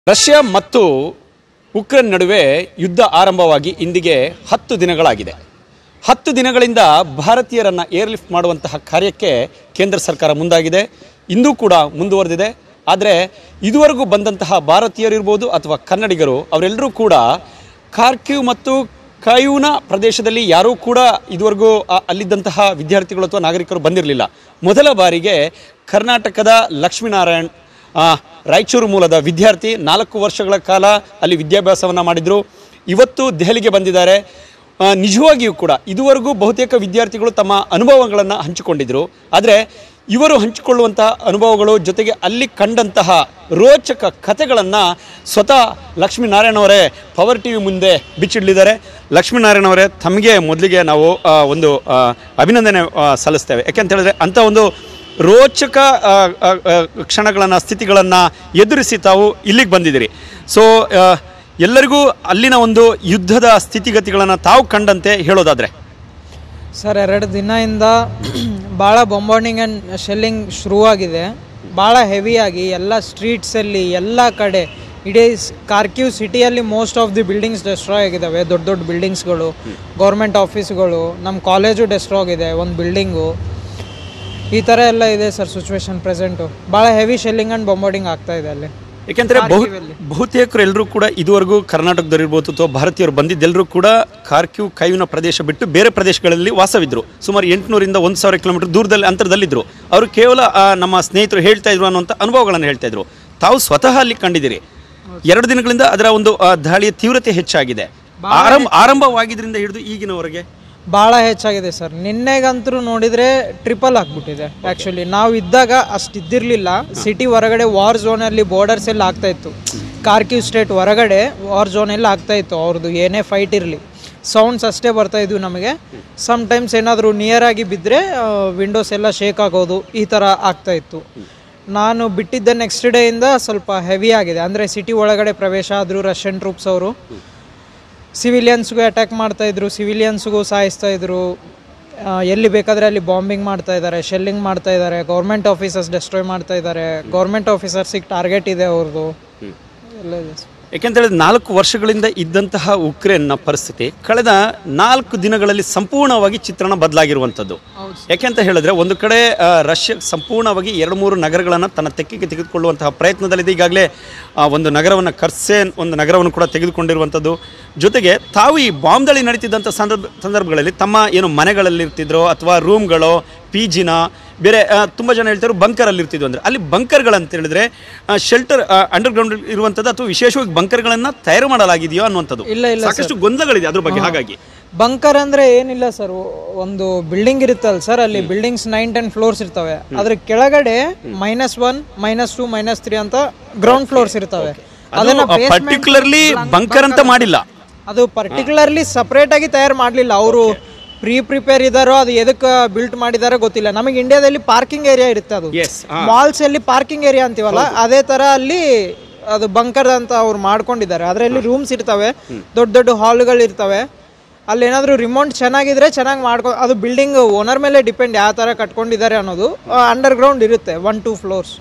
Russia ಮತ್ತು Ukraine ನಡುವೆ ಯುದ್ಧ ಆರಂಭವಾಗಿ ಇಂದಿಗೆ ಹತ್ತು ದಿನಗಳಾಗಿದೆ ಹತ್ತು ದಿನಗಳಿಂದ ಭಾರತೀಯರನ್ನು ಏರ್ಲಿಫ್ಟ್ ಮಾಡುವಂತಹ ಕಾರ್ಯಕ್ಕೆ ಕೇಂದ್ರ ಸರ್ಕಾರ ಮುಂದಾಗಿದೆ ಇಂದೂ ಕೂಡ ಮುಂದುವರೆದಿದೆ ಆದರೆ ಇದುವರೆಗೂ ಬಂದಂತಹ ಭಾರತೀಯರಿರ್ಬೋದು ಅಥವಾ ಕನ್ನಡಿಗರು ಅವರೆಲ್ಲರೂ ಕೂಡ ಕಾರ್ಕ್ಯೂ ಮತ್ತು ಕಯೂನ ಪ್ರದೇಶದಲ್ಲಿ ಯಾರೂ ಕೂಡ ಇದುವರೆಗೂ ಆ- ಅಲ್ಲಿದ್ದಂತಹ ವಿದ್ಯಾರ್ಥಿಗಳು ಅಥವಾ ನಾಗರಿಕರು ಬಂದಿರಲಿಲ್ಲ ಮೊದಲ ಬಾರಿಗೆ ಕರ್ನಾಟಕದ ಲಕ್ಷ್ಮೀನಾರಾಯಣ್ ಆ, ರಾಯಚೂರು ಮೂಲದ ವಿದ್ಯಾರ್ಥಿ ನಾಲ್ಕು ವರ್ಷಗಳ ಕಾಲ ಅಲ್ಲಿ ವಿದ್ಯಾಭ್ಯಾಸವನ್ನು ಮಾಡಿದರು ಇವತ್ತು ದೆಹಲಿಗೆ ಬಂದಿದ್ದಾರೆ ಆ, ನಿಜವಾಗಿಯೂ ಕೂಡ ಇದುವರೆಗೂ ಬಹುತೇಕ ವಿದ್ಯಾರ್ಥಿಗಳು ತಮ್ಮ ಅನುಭವಗಳನ್ನು ಹಂಚಿಕೊಂಡಿದ್ದರು ಆದರೆ ಇವರು ಹಂಚಿಕೊಳ್ಳುವಂತಹ ಅನುಭವಗಳು ಜೊತೆಗೆ ಅಲ್ಲಿ ಕಂಡಂತಹ ರೋಚಕ ಕಥೆಗಳನ್ನು ಸ್ವತಃ ಲಕ್ಷ್ಮೀನಾರಾಯಣ ಅವರೇ ಪವರ್ ಟಿ ವಿ ಮುಂದೆ ಬಿಚ್ಚಿಡಲಿದ್ದಾರೆ ಲಕ್ಷ್ಮೀನಾರಾಯಣ ಅವರೇ ತಮಗೆ ಮೊದಲಿಗೆ ನಾವು ಆ, ಒಂದು ಆ, ಅಭಿನಂದನೆ ಆ, ಸಲ್ಲಿಸ್ತೇವೆ ಯಾಕೆಂತ ಹೇಳಿದ್ರೆ ಅಂಥ ಒಂದು ರೋಚಕ ಕ್ಷಣಗಳನ್ನು ಸ್ಥಿತಿಗಳನ್ನು ಎದುರಿಸಿ ತಾವು ಇಲ್ಲಿಗೆ ಬಂದಿದ್ದೀರಿ ಸೊ ಎಲ್ಲರಿಗೂ ಅಲ್ಲಿನ ಒಂದು ಯುದ್ಧದ ಸ್ಥಿತಿಗತಿಗಳನ್ನು ತಾವು ಕಂಡಂತೆ ಹೇಳೋದಾದರೆ ಸರ್ ಎರಡು ದಿನದಿಂದ ಭಾಳ ಬೊಂಬಾರ್ಡಿಂಗ್ ಆ್ಯಂಡ್ ಶೆಲ್ಲಿಂಗ್ ಶುರುವಾಗಿದೆ ಭಾಳ ಹೆವಿಯಾಗಿ ಎಲ್ಲ ಸ್ಟ್ರೀಟ್ಸಲ್ಲಿ ಎಲ್ಲ ಕಡೆ ಇಡೀ ಸ್- ಕಾರ್ಕ್ಯೂ ಸಿಟಿಯಲ್ಲಿ most of the buildings destroy ಆಗಿದ್ದಾವೆ ದೊಡ್ಡ ದೊಡ್ಡ ಬಿಲ್ಡಿಂಗ್ಸ್ಗಳು ಗೌರ್ಮೆಂಟ್ ಆಫೀಸ್ಗಳು ನಮ್ಮ ಕಾಲೇಜು ಡೆಸ್ಟ್ರಾಯ್ ಆಗಿದೆ ಒಂದು ಬಿಲ್ಡಿಂಗು ಈ ಥರ ಎಲ್ಲ ಇದೆ ಸರ್ ಸಿಚುವೇಶನ್ ಪ್ರೆಸೆಂಟು ಭಾಳ ಹೆವಿ ಶೆಲ್ಲಿಂಗ್ ಆ್ಯಂಡ್ ಬೊಂಬಾರ್ಡಿಂಗ್ ಆಗ್ತಾ ಇದೆ ಅಲ್ಲಿ ಯಾಕೆಂದರೆ ಬಹು ಬಹುತೇಕರು ಎಲ್ಲರೂ ಕೂಡ ಇದುವರೆಗೂ ಕರ್ನಾಟಕದಲ್ಲಿರ್ಬೋದು ಅಥವಾ ಭಾರತೀಯರು ಬಂದಿದ್ದೆಲ್ಲರೂ ಕೂಡ ಕಾರ್ಕ್ಯೂ ಕೈವಿನ ಪ್ರದೇಶ ಬಿಟ್ಟು ಬೇರೆ ಪ್ರದೇಶಗಳಲ್ಲಿ ವಾಸವಿದ್ರು ಸುಮಾರು ಎಂಟುನೂರಿಂದ ಒಂದು ಸಾವಿರ ಕಿಲೋಮೀಟರ್ ದೂರದಲ್ಲಿ ಅಂತರದಲ್ಲಿದ್ದರು ಅವರು ಕೇವಲ ಆ, ನಮ್ಮ ಸ್ನೇಹಿತರು ಹೇಳ್ತಾ ಇದ್ರು ಅನ್ನುವಂಥ ಅನುಭವಗಳನ್ನು ಹೇಳ್ತಾ ಇದ್ರು ತಾವು ಸ್ವತಃ ಅಲ್ಲಿ ಕಂಡಿದ್ದೀರಿ ಎರಡು ದಿನಗಳಿಂದ ಅದರ ಒಂದು ಆ, ದಾಳಿಯ ತೀವ್ರತೆ ಹೆಚ್ಚಾಗಿದೆ ಆರಂಭ ಆರಂಭವಾಗಿದ್ದರಿಂದ ಹಿಡಿದು ಈಗಿನವರೆಗೆ ಭಾಳ ಹೆಚ್ಚಾಗಿದೆ ಸರ್ ನಿನ್ನೆಗಂತೂ ನೋಡಿದರೆ ಟ್ರಿಪಲ್ ಆಗ್ಬಿಟ್ಟಿದೆ ಆ್ಯಕ್ಚುಲಿ ನಾವು ಇದ್ದಾಗ ಅಷ್ಟು ಇದ್ದಿರಲಿಲ್ಲ ಸಿಟಿ ಹೊರಗಡೆ ವಾರ್ ಝೋನಲ್ಲಿ ಬಾರ್ಡರ್ಸ್ ಎಲ್ಲ ಆಗ್ತಾ ಇತ್ತು ಕಾರ್ಕ್ಯೂ ಸ್ಟೇಟ್ ಹೊರಗಡೆ ವಾರ್ ಝೋನ್ ಎಲ್ಲ ಆಗ್ತಾ ಇತ್ತು ಅವ್ರದ್ದು ಏನೇ ಫೈಟ್ ಇರಲಿ ಸೌಂಡ್ಸ್ ಅಷ್ಟೇ ಬರ್ತಾ ಇದ್ವು ನಮಗೆ ಟೈಮ್ಸ್ ಏನಾದರೂ ನಿಯರ್ ಆಗಿ ಬಿದ್ದರೆ ವಿಂಡೋಸ್ ಎಲ್ಲ ಶೇಕ್ ಆಗೋದು ಈ ಥರ ಆಗ್ತಾ ಇತ್ತು ನಾನು ಬಿಟ್ಟಿದ್ದ ನೆಕ್ಸ್ಟ್ ಡೇಯಿಂದ ಸ್ವಲ್ಪ ಹೆವಿ ಆಗಿದೆ ಅಂದರೆ ಸಿಟಿ ಒಳಗಡೆ ಪ್ರವೇಶ ಆದರು ರಷ್ಯನ್ ಟ್ರೂಪ್ಸ್ ಅವರು ಸಿವಿಲಿಯನ್ಸ್ಗೂ ಅಟ್ಯಾಕ್ ಮಾಡ್ತಾ ಇದ್ರು ಸಿವಿಲಿಯನ್ಸ್ಗೂ ಸಾಯಿಸ್ತಾ ಇದ್ರು ಆ, ಎಲ್ಲಿ ಬೇಕಾದರೆ ಅಲ್ಲಿ ಬಾಂಬಿಂಗ್ ಮಾಡ್ತಾ ಇದ್ದಾರೆ ಶೆಲ್ಲಿಂಗ್ ಮಾಡ್ತಾ ಇದ್ದಾರೆ ಗೌರ್ಮೆಂಟ್ ಆಫೀಸರ್ಸ್ ಡೆಸ್ಟ್ರಾಯ್ ಮಾಡ್ತಾ ಇದ್ದಾರೆ ಗೌರ್ಮೆಂಟ್ ಆಫೀಸರ್ಸಿಗೆ ಟಾರ್ಗೆಟ್ ಇದೆ ಅವ್ರದ್ದು ಎಲ್ಲ ಇದೆ ಸರ್. ಯಾಕೆಂತೇಳಿದ್ರೆ ನಾಲ್ಕು ವರ್ಷಗಳಿಂದ ಇದ್ದಂತಹ ಉಕ್ರೇನ್ನ ಪರಿಸ್ಥಿತಿ ಕಳೆದ ನಾಲ್ಕು ದಿನಗಳಲ್ಲಿ ಸಂಪೂರ್ಣವಾಗಿ ಚಿತ್ರಣ ಬದಲಾಗಿರುವಂಥದ್ದು ಯಾಕೆಂತ ಹೇಳಿದ್ರೆ ಒಂದು ಕಡೆ ಆ, ರಷ್ಯಾ ಸಂಪೂರ್ಣವಾಗಿ ಎರಡು ಮೂರು ನಗರಗಳನ್ನು ತನ್ನ ತೆಕ್ಕೆಗೆ ತೆಗೆದುಕೊಳ್ಳುವಂತಹ ಪ್ರಯತ್ನದಲ್ಲಿದೆ ಈಗಾಗಲೇ ಆ, ಒಂದು ನಗರವನ್ನು ಕರ್ಸೇನ್ ಒಂದು ನಗರವನ್ನು ಕೂಡ ತೆಗೆದುಕೊಂಡಿರುವಂಥದ್ದು ಜೊತೆಗೆ ತಾವು ಈ ಬಾಂಬ್ ದಾಳಿ ನಡೀತಿದ್ದಂಥ ಸಂದರ್ಭ ಸಂದರ್ಭಗಳಲ್ಲಿ ತಮ್ಮ ಏನು ಮನೆಗಳಲ್ಲಿ ಇರ್ತಿದ್ರೋ ಅಥವಾ ರೂಮ್ಗಳೋ ಪಿ ಜಿನ ಬೇರೆ ತುಂಬ ಜನ ಹೇಳ್ತಾರೆ ಬಂಕರಲ್ಲಿ ಇರ್ತಿದ್ವು ಅಂದರೆ ಅಲ್ಲಿ ಬಂಕರ್ಗಳಂತ ಹೇಳಿದ್ರೆ ಶೆಲ್ಟರ್ ಅಂಡರ್ಗ್ರೌಂಡ್ ಇರುವಂಥದ್ದು ಅಥವಾ ವಿಶೇಷವಾಗಿ ಬಂಕರ್ಗಳನ್ನು ತಯಾರು ಮಾಡಲಾಗಿದೆಯೋ ಅನ್ನುವಂಥದ್ದು ಇಲ್ಲ ಇಲ್ಲ ಸಾಕಷ್ಟು ಗೊಂದಲಗಳಿದೆ ಅದ್ರ ಬಗ್ಗೆ ಹಾಗಾಗಿ ಬಂಕರ್ ಅಂದ್ರೆ ಏನಿಲ್ಲ ಸರ್ ಒಂದು ಬಿಲ್ಡಿಂಗ್ ಇರುತ್ತಲ್ಲ ಸರ್ ಅಲ್ಲಿ ಬಿಲ್ಡಿಂಗ್ಸ್ ನೈನ್ ಟೆನ್ ಫ್ಲೋರ್ಸ್ ಇರ್ತವೆ ಅದ್ರ ಕೆಳಗಡೆ minus one minus two minus three ಅಂತ ಗ್ರೌಂಡ್ ಫ್ಲೋರ್ಸ್ ಇರ್ತವೆ ಅದನ್ನ basement- ಪರ್ಟಿಕ್ಯುಲರ್ಲಿ ಬಂಕರ್ ಅಂತ ಮಾಡಿಲ್ಲ ಅದು ಪರ್ಟಿಕ್ಯುಲರ್ಲಿ ಸಪ್ರೇಟ್ ಆಗಿ ತಯಾರು ಮಾಡಲಿಲ್ಲ ಅವರು ಪ್ರೀ ಪ್ರಿಪೇರ್ ಇದಾರೋ ಅದು ಎದಕ್ಕೆ ಬಿಲ್ಟ್ ಮಾಡಿದಾರೋ ಗೊತ್ತಿಲ್ಲ ನಮಗೆ ಇಂಡಿಯಾದಲ್ಲಿ ಪಾರ್ಕಿಂಗ್ ಏರಿಯಾ ಇರುತ್ತೆ ಅದು Yes, ಮಾಲ್ಸ್ ಅಲ್ಲಿ ಪಾರ್ಕಿಂಗ್ ಏರಿಯಾ ಅಂತೀವಲ್ಲ ಅದೇ ತರ ಅಲ್ಲಿ ಅದು ಬಂಕರ್ ಅಂತ ಅವ್ರು ಮಾಡ್ಕೊಂಡಿದ್ದಾರೆ ಅದರಲ್ಲಿ ರೂಮ್ಸ್ ಇರ್ತವೆ ದೊಡ್ಡ ದೊಡ್ಡ ಹಾಲ್ಗಳು ಇರ್ತವೆ ಅಲ್ಲಿ ಏನಾದರೂ ರಿಮೋಟ್ ಚೆನ್ನಾಗಿದ್ರೆ ಚೆನ್ನಾಗಿ ಮಾಡ್ಕೊ ಅದು ಬಿಲ್ಡಿಂಗ್ ಓನರ್ ಮೇಲೆ ಡಿಪೆಂಡ್ ಯಾವ ಥರ ಕಟ್ಕೊಂಡಿದ್ದಾರೆ ಅನ್ನೋದು ಅಂಡರ್ ಗ್ರೌಂಡ್ ಇರುತ್ತೆ ಒನ್ ಟೂ ಫ್ಲೋರ್ಸ್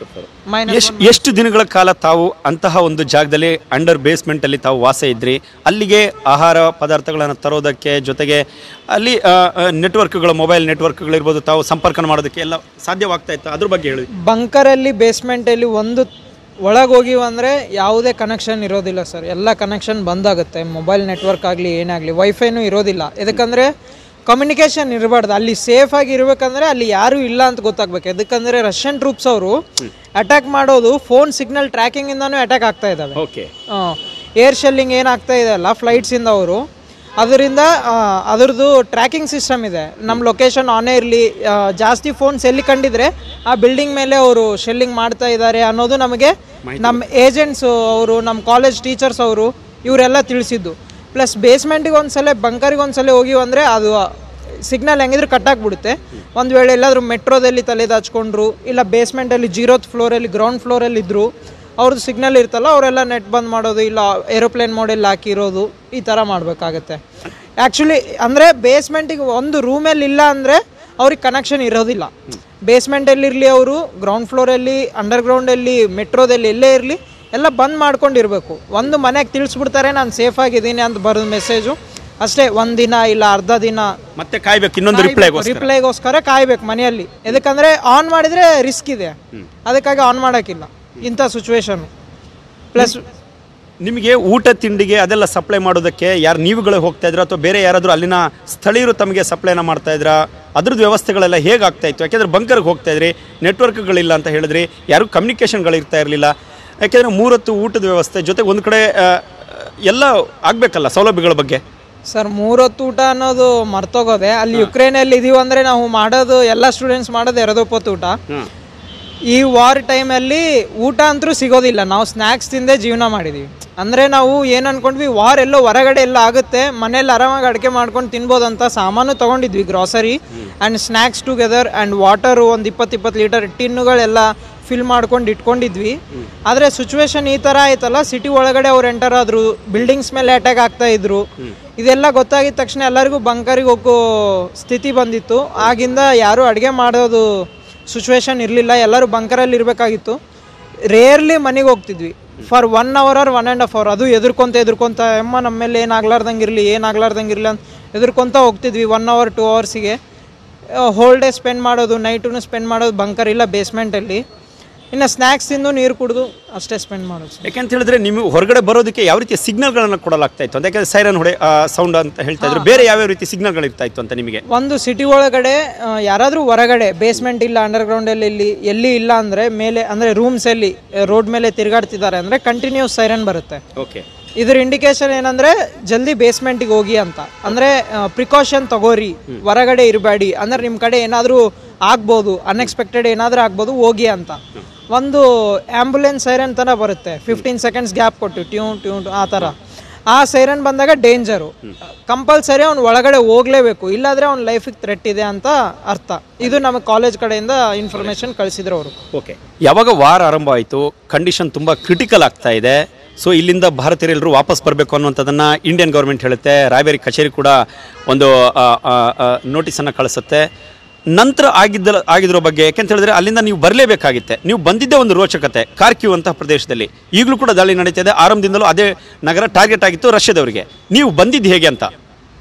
ಮೈನಸ್ ಎಷ್ಟು ಎಷ್ಟು ದಿನಗಳ ಕಾಲ ತಾವು ಅಂತಹ ಒಂದು ಜಾಗದಲ್ಲಿ ಅಂಡರ್ ಬೇಸ್ಮೆಂಟ್ ಅಲ್ಲಿ ತಾವು ವಾಸ ಇದ್ರಿ ಅಲ್ಲಿಗೆ ಆಹಾರ ಪದಾರ್ಥಗಳನ್ನು ತರೋದಕ್ಕೆ ಜೊತೆಗೆ ಅಲ್ಲಿ ನೆಟ್ವರ್ಕ್ಗಳು ಮೊಬೈಲ್ ನೆಟ್ವರ್ಕ್ಗಳಿರ್ಬೋದು ತಾವು ಸಂಪರ್ಕ ಮಾಡೋದಕ್ಕೆ ಎಲ್ಲ ಸಾಧ್ಯವಾಗ್ತಾ ಇತ್ತು ಅದ್ರ ಬಗ್ಗೆ ಹೇಳಿ ಬಂಕರಲ್ಲಿ ಬೇಸ್ಮೆಂಟಲ್ಲಿ ಒಂದು ಒಳಗೆ ಹೋಗಿವು ಅಂದರೆ ಯಾವುದೇ ಕನೆಕ್ಷನ್ ಇರೋದಿಲ್ಲ ಸರ್ ಎಲ್ಲ ಕನೆಕ್ಷನ್ ಬಂದಾಗುತ್ತೆ ಮೊಬೈಲ್ ನೆಟ್ವರ್ಕ್ ಆಗಲಿ ಏನಾಗಲಿ ವೈಫೈನೂ ಇರೋದಿಲ್ಲ ಯಾಕಂದರೆ ಕಮ್ಯುನಿಕೇಷನ್ ಇರಬಾರ್ದು ಅಲ್ಲಿ ಸೇಫ್ ಆಗಿ ಇರಬೇಕಂದ್ರೆ ಅಲ್ಲಿ ಯಾರೂ ಇಲ್ಲ ಅಂತ ಗೊತ್ತಾಗ್ಬೇಕು ಯಾಕಂದರೆ ರಷ್ಯನ್ ಟ್ರೂಪ್ಸ್ ಅವರು ಅಟ್ಯಾಕ್ ಮಾಡೋದು ಫೋನ್ ಸಿಗ್ನಲ್ ಟ್ರ್ಯಾಕಿಂಗಿಂದನೂ ಅಟ್ಯಾಕ್ ಆಗ್ತಾ ಇದ್ದಾವೆ ಓಕೆ ಏರ್ ಶೆಲ್ಲಿಂಗ್ ಏನಾಗ್ತಾ ಇದೆ ಅಲ್ಲ ಫ್ಲೈಟ್ಸಿಂದ ಅವರು ಅದರಿಂದ ಆ, ಅದ್ರದ್ದು ಟ್ರ್ಯಾಕಿಂಗ್ ಸಿಸ್ಟಮ್ ಇದೆ ನಮ್ಮ ಲೊಕೇಶನ್ ಆನೇ ಇರಲಿ ಜಾಸ್ತಿ ಫೋನ್ಸ್ ಎಲ್ಲಿ ಕಂಡಿದ್ರೆ ಆ ಬಿಲ್ಡಿಂಗ್ ಮೇಲೆ ಅವರು ಶೆಲ್ಲಿಂಗ್ ಮಾಡ್ತಾ ಇದ್ದಾರೆ ಅನ್ನೋದು ನಮಗೆ ನಮ್ಮ ಏಜೆಂಟ್ಸು ಅವರು ನಮ್ಮ ಕಾಲೇಜ್ ಟೀಚರ್ಸ್ ಅವರು ಇವರೆಲ್ಲ ತಿಳಿಸಿದ್ದು ಪ್ಲಸ್ ಬೇಸ್ಮೆಂಟಿಗೆ ಒಂದ್ಸಲ ಬಂಕರಿಗೆ ಒಂದ್ಸಲ ಹೋಗಿ ಅಂದರೆ ಅದು ಸಿಗ್ನಲ್ ಹೆಂಗಿದ್ರು ಕಟ್ ಆಗಿಬಿಡುತ್ತೆ ಒಂದು ವೇಳೆ ಎಲ್ಲಾದರೂ ಮೆಟ್ರೋದಲ್ಲಿ ತಲೆ ದಾಚ್ಕೊಂಡ್ರು ಇಲ್ಲ ಬೇಸ್ಮೆಂಟಲ್ಲಿ ಜೀರೋತ್ ಫ್ಲೋರಲ್ಲಿ ಗ್ರೌಂಡ್ ಫ್ಲೋರಲ್ಲಿ ಇದ್ದರು ಅವ್ರದ್ದು ಸಿಗ್ನಲ್ ಇರ್ತಲ್ಲ ಅವರೆಲ್ಲ ನೆಟ್ ಬಂದ್ ಮಾಡೋದು ಇಲ್ಲ ಏರೋಪ್ಲೇನ್ ಮೋಡೆಲ್ ಹಾಕಿರೋದು ಈ ಥರ ಮಾಡಬೇಕಾಗತ್ತೆ ಆ್ಯಕ್ಚುಲಿ ಅಂದರೆ ಬೇಸ್ಮೆಂಟಿಗೆ ಒಂದು ರೂಮಲ್ಲಿ ಇಲ್ಲ ಅಂದರೆ ಅವ್ರಿಗೆ ಕನೆಕ್ಷನ್ ಇರೋದಿಲ್ಲ ಬೇಸ್ಮೆಂಟಲ್ಲಿ ಇರಲಿ ಅವರು ಗ್ರೌಂಡ್ ಫ್ಲೋರಲ್ಲಿ ಅಂಡರ್ಗ್ರೌಂಡಲ್ಲಿ ಮೆಟ್ರೋದಲ್ಲಿ ಎಲ್ಲೇ ಇರಲಿ ಎಲ್ಲ ಬಂದ್ ಮಾಡ್ಕೊಂಡಿರ್ಬೇಕು ಒಂದು ಮನೆಗೆ ತಿಳಿಸ್ಬಿಡ್ತಾರೆ ನಾನು ಸೇಫ್ ಆಗಿದ್ದೀನಿ ಅಂತ ಬರೋದು ಮೆಸೇಜು ಅಷ್ಟೇ ಒಂದಿನ ಇಲ್ಲ ಅರ್ಧ ದಿನ ಮತ್ತೆ ಕಾಯ್ಬೇಕು ಇನ್ನೊಂದು ರಿಪ್ಲೈಗೋಸ್ಕರ ರಿಪ್ಲೈಗೋಸ್ಕರ ಕಾಯ್ಬೇಕು ಮನೆಯಲ್ಲಿ ಎದಕ್ಕಂದ್ರೆ ಆನ್ ಮಾಡಿದ್ರೆ ರಿಸ್ಕ್ ಇದೆ ಅದಕ್ಕಾಗಿ ಆನ್ ಮಾಡೋಕ್ಕಿಲ್ಲ ಇಂಥ ಸಿಚುವೇಶನ್ ಪ್ಲಸ್ ನಿಮಗೆ ಊಟ ತಿಂಡಿಗೆ ಅದೆಲ್ಲ ಸಪ್ಲೈ ಮಾಡೋದಕ್ಕೆ ಯಾರು ನೀವುಗಳೇ ಹೋಗ್ತಾ ಇದ್ರ ಅಥವಾ ಬೇರೆ ಯಾರಾದರೂ ಅಲ್ಲಿನ ಸ್ಥಳೀಯರು ತಮಗೆ ಸಪ್ಲೈನ ಮಾಡ್ತಾ ಇದ್ರಾ ಅದ್ರದ್ದು ವ್ಯವಸ್ಥೆಗಳೆಲ್ಲ ಹೇಗೆ ಆಗ್ತಾ ಇತ್ತು ಯಾಕೆಂದ್ರೆ ಬಂಕರ್ಗೆ ಹೋಗ್ತಾ ಇದ್ರಿ ನೆಟ್ವರ್ಕ್ಗಳಿಲ್ಲ ಅಂತ ಹೇಳಿದ್ರಿ ಯಾರು ಕಮ್ಯುನಿಕೇಷನ್ಗಳು ಇರ್ತಾ ಇರಲಿಲ್ಲ ಯಾಕೆಂದ್ರೆ ಮೂರೊತ್ತು ಊಟದ ವ್ಯವಸ್ಥೆ ಜೊತೆಗೆ ಒಂದು ಕಡೆ ಆ, ಎಲ್ಲ ಆಗಬೇಕಲ್ಲ ಸೌಲಭ್ಯಗಳ ಬಗ್ಗೆ ಸರ್ ಮೂರೊತ್ತು ಊಟ ಅನ್ನೋದು ಮರ್ತೋಗೋದೆ ಅಲ್ಲಿ ಯುಕ್ರೇನಲ್ಲಿ ಇದೀವಿ ಅಂದ್ರೆ ನಾವು ಮಾಡೋದು ಎಲ್ಲ ಸ್ಟೂಡೆಂಟ್ಸ್ ಮಾಡೋದು ಎರಡೊಪ್ಪತ್ತು ಊಟ ಈ ವಾರ್ ಟೈಮಲ್ಲಿ ಊಟ ಅಂತೂ ಸಿಗೋದಿಲ್ಲ ನಾವು ಸ್ನ್ಯಾಕ್ಸ್ ತಿಂದೇ ಜೀವನ ಮಾಡಿದೀವಿ ಅಂದ್ರೆ ನಾವು ಏನು ಅನ್ಕೊಂಡ್ವಿ ವಾರ್ ಎಲ್ಲೋ ಹೊರಗಡೆ ಎಲ್ಲ ಆಗುತ್ತೆ ಮನೇಲಿ ಆರಾಮಾಗಿ ಅಡುಗೆ ಮಾಡ್ಕೊಂಡು ತಿನ್ಬೋದಂತ ಸಾಮಾನು ತಗೊಂಡಿದ್ವಿ grocery and snacks together and water ಒಂದು ಇಪ್ಪತ್ತು ಇಪ್ಪತ್ತು ಲೀಟರ್ ಟಿನ್ನುಗಳೆಲ್ಲ ಫಿಲ್ ಮಾಡ್ಕೊಂಡು ಇಟ್ಕೊಂಡಿದ್ವಿ ಆದರೆ ಸಿಚುವೇಶನ್ ಈ ಥರ ಆಯ್ತಲ್ಲ ಸಿಟಿ ಒಳಗಡೆ ಅವ್ರು ಎಂಟರ್ ಆದ್ರು ಬಿಲ್ಡಿಂಗ್ಸ್ ಮೇಲೆ ಅಟ್ಯಾಕ್ ಆಗ್ತಾ ಇದ್ರು ಇದೆಲ್ಲ ಗೊತ್ತಾಗಿದ ತಕ್ಷಣ ಎಲ್ಲರಿಗೂ ಬಂಕರಿಗೆ ಹೋಗೋ ಸ್ಥಿತಿ ಬಂದಿತ್ತು ಆಗಿಂದ ಯಾರು ಅಡುಗೆ ಮಾಡೋದು ಸಿಚುವೇಶನ್ ಇರಲಿಲ್ಲ ಎಲ್ಲರೂ ಬಂಕರಲ್ಲಿ ಇರಬೇಕಾಗಿತ್ತು ರೇರ್ಲಿ ಮನೆಗೆ ಹೋಗ್ತಿದ್ವಿ for one hour or one and half hour ಅದು ಎದುರ್ಕೊಂತ ಎದುರ್ಕೊಂತ ಅಮ್ಮ ನಮ್ಮ ಮೇಲೆ ಏನಾಗ್ಲಾರ್ದಂಗೆ ಇರಲಿ ಏನಾಗ್ಲಾರ್ದಂಗೆ ಇರಲಿ ಅಂತ ಎದುರ್ಕೊಂತ ಹೋಗ್ತಿದ್ವಿ ಒನ್ ಅವರ್ ಟೂ ಅವರ್ಸಿಗೆ ಹೋಲ್ ಡೇ ಸ್ಪೆಂಡ್ ಮಾಡೋದು ನೈಟು ಸ್ಪೆಂಡ್ ಮಾಡೋದು ಬಂಕರ್ ಇಲ್ಲ ಬೇಸ್ಮೆಂಟಲ್ಲಿ ಇನ್ನು ಸ್ನ್ಯಾಕ್ಸ್ ತಿಂದು ನೀರು ಕುಡಿದು ಅಷ್ಟೇ ಸ್ಪೆಂಡ್ ಮಾಡೋದು ಸರ್ ಯಾಕೆಂತ ಹೇಳಿದ್ರೆ ನೀವು ಹೊರಗಡೆ ಬರೋದಕ್ಕೆ ಯಾವ ರೀತಿಯ ಸಿಗ್ನಲ್ಗಳನ್ನು ಕೊಡಲಾಗ್ತಾ ಇತ್ತು ಅಂತ ಯಾಕಂದ್ರೆ ಸೈರನ್ ಹೊಡೆ ಸೌಂಡ್ ಅಂತ ಹೇಳ್ತಾ ಇದ್ರು ಬೇರೆ ಯಾವ್ಯಾವ ರೀತಿ ಸಿಗ್ನಲ್ಗಳು ಇರ್ತಾ ಇತ್ತು ಅಂತ ನಿಮಗೆ ಒಂದು ಸಿಟಿ ಒಳಗಡೆ ಆ, ಯಾರಾದ್ರೂ ಹೊರಗಡೆ ಬೇಸ್ಮೆಂಟ್ ಇಲ್ಲ ಅಂಡರ್ಗ್ರೌಂಡಲ್ಲಿ ಇಲ್ಲಿ ಎಲ್ಲಿ ಇಲ್ಲ ಅಂದರೆ ಮೇಲೆ ಅಂದರೆ ರೂಮ್ಸಲ್ಲಿ ರೋಡ್ ಮೇಲೆ ತಿರುಗಾಡ್ತಿದ್ದಾರೆ ಅಂದರೆ ಕಂಟಿನ್ಯೂಸ್ ಸೈರನ್ ಬರುತ್ತೆ ಓಕೆ ಇದ್ರ ಇಂಡಿಕೇಶನ್ ಏನಂದ್ರೆ ಜಲ್ದಿ ಬೇಸ್ಮೆಂಟಿಗೆ ಹೋಗಿ ಅಂತ ಅಂದ್ರೆ ಪ್ರಿಕಾಷನ್ ತಗೋರಿ ಹೊರಗಡೆ ಇರಬೇಡಿ ಅಂದ್ರೆ ನಿಮ್ಮ ಕಡೆ ಏನಾದರೂ ಆಗ್ಬೋದು ಅನ್ಎಕ್ಸ್ಪೆಕ್ಟೆಡ್ ಏನಾದರೂ ಆಗ್ಬೋದು ಹೋಗಿ ಅಂತ ಒಂದು ಆ್ಯಂಬುಲೆನ್ಸ್ ಸೈರನ್ ಥರ ಬರುತ್ತೆ ಫಿಫ್ಟೀನ್ ಸೆಕೆಂಡ್ಸ್ ಗ್ಯಾಪ್ ಕೊಟ್ಟು ಟ್ಯೂನ್ ಟ್ಯೂನ್ ಆ ಥರ ಆ ಸೈರನ್ ಬಂದಾಗ ಡೇಂಜರು ಕಂಪಲ್ಸರಿ ಅವ್ನು ಒಳಗಡೆ ಹೋಗ್ಲೇಬೇಕು ಇಲ್ಲಾಂದ್ರೆ ಅವ್ನ ಲೈಫಿಗೆ ಥ್ರೆಟ್ ಇದೆ ಅಂತ ಅರ್ಥ ಇದು ನಮಗೆ ಕಾಲೇಜ್ ಕಡೆಯಿಂದ ಇನ್ಫಾರ್ಮೇಶನ್ ಕಳಿಸಿದ್ರು ಅವರು ಓಕೆ ಯಾವಾಗ ವಾರ ಆರಂಭ ಆಯಿತು ಕಂಡೀಷನ್ ತುಂಬ ಕ್ರಿಟಿಕಲ್ ಆಗ್ತಾ ಇದೆ ಸೊ ಇಲ್ಲಿಂದ ಭಾರತೀಯರೆಲ್ಲರೂ ವಾಪಸ್ ಬರಬೇಕು ಅನ್ನುವಂಥದ್ದನ್ನು ಇಂಡಿಯನ್ ಗೌರ್ಮೆಂಟ್ ಹೇಳುತ್ತೆ ರಾಯಬೇರಿ ಕಚೇರಿ ಕೂಡ ಒಂದು ನೋಟಿಸನ್ನು ಕಳಿಸುತ್ತೆ ನಂತರ ಆಗಿದ್ದ ಆಗಿದ್ರ ಬಗ್ಗೆ ಯಾಕೆಂತ ಹೇಳಿದ್ರೆ ಅಲ್ಲಿಂದ ನೀವು ಬರಲೇಬೇಕಾಗಿತ್ತೆ ನೀವು ಬಂದಿದ್ದೇ ಒಂದು ರೋಚಕತೆ ಕಾರ್ಕ್ಯೂ ಅಂತ ಪ್ರದೇಶದಲ್ಲಿ ಈಗಲೂ ಕೂಡ ದಾಳಿ ನಡೀತಾ ಇದೆ ಆರಂಭದಿಂದಲೂ ಅದೇ ನಗರ ಟಾರ್ಗೆಟ್ ಆಗಿತ್ತು ರಷ್ಯಾದವರಿಗೆ ನೀವು ಬಂದಿದ್ದು ಹೇಗೆ ಅಂತ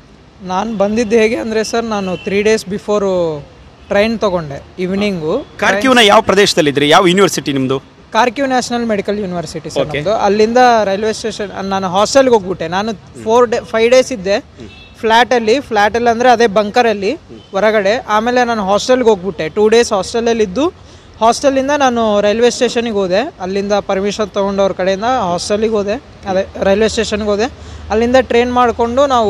ನಾನು ಬಂದಿದ್ದು ಹೇಗೆ ಅಂದರೆ ಸರ್ ನಾನು ತ್ರೀ ಡೇಸ್ ಬಿಫೋರು ಟ್ರೈನ್ ತೊಗೊಂಡೆ ಈವ್ನಿಂಗು ಕಾರ್ಕ್ಯೂನ ಯಾವ ಪ್ರದೇಶದಲ್ಲಿದ್ರಿ ಯಾವ ಯೂನಿವರ್ಸಿಟಿ ನಿಮ್ಮದು Kharkiv national medical university sir ನಮ್ಮದು ಅಲ್ಲಿಂದ ರೈಲ್ವೆ ಸ್ಟೇಷನ್ ನಾನು ಹಾಸ್ಟೆಲ್ಗೆ ಹೋಗ್ಬಿಟ್ಟೆ ನಾನು ಫೋರ್ ಡೇ ಫೈವ್ ಡೇಸ್ ಇದ್ದೆ ಫ್ಲ್ಯಾಟಲ್ಲಿ ಫ್ಲ್ಯಾಟಲ್ಲಿ ಅಂದರೆ ಅದೇ ಬಂಕರಲ್ಲಿ ಹೊರಗಡೆ ಆಮೇಲೆ ನಾನು ಹಾಸ್ಟೆಲ್ಗೆ ಹೋಗ್ಬಿಟ್ಟೆ ಟೂ ಡೇಸ್ ಹಾಸ್ಟೆಲಲ್ಲಿ ಇದ್ದು ಹಾಸ್ಟೆಲಿಂದ ನಾನು ರೈಲ್ವೆ ಸ್ಟೇಷನಿಗೆ ಹೋದೆ ಅಲ್ಲಿಂದ ಪರ್ಮಿಷನ್ ತೊಗೊಂಡವ್ರ ಕಡೆಯಿಂದ ಹಾಸ್ಟೆಲಿಗೆ ಹೋದೆ ಅದೇ ರೈಲ್ವೆ ಸ್ಟೇಷನ್ಗೆ ಹೋದೆ ಅಲ್ಲಿಂದ ಟ್ರೈನ್ ಮಾಡಿಕೊಂಡು ನಾವು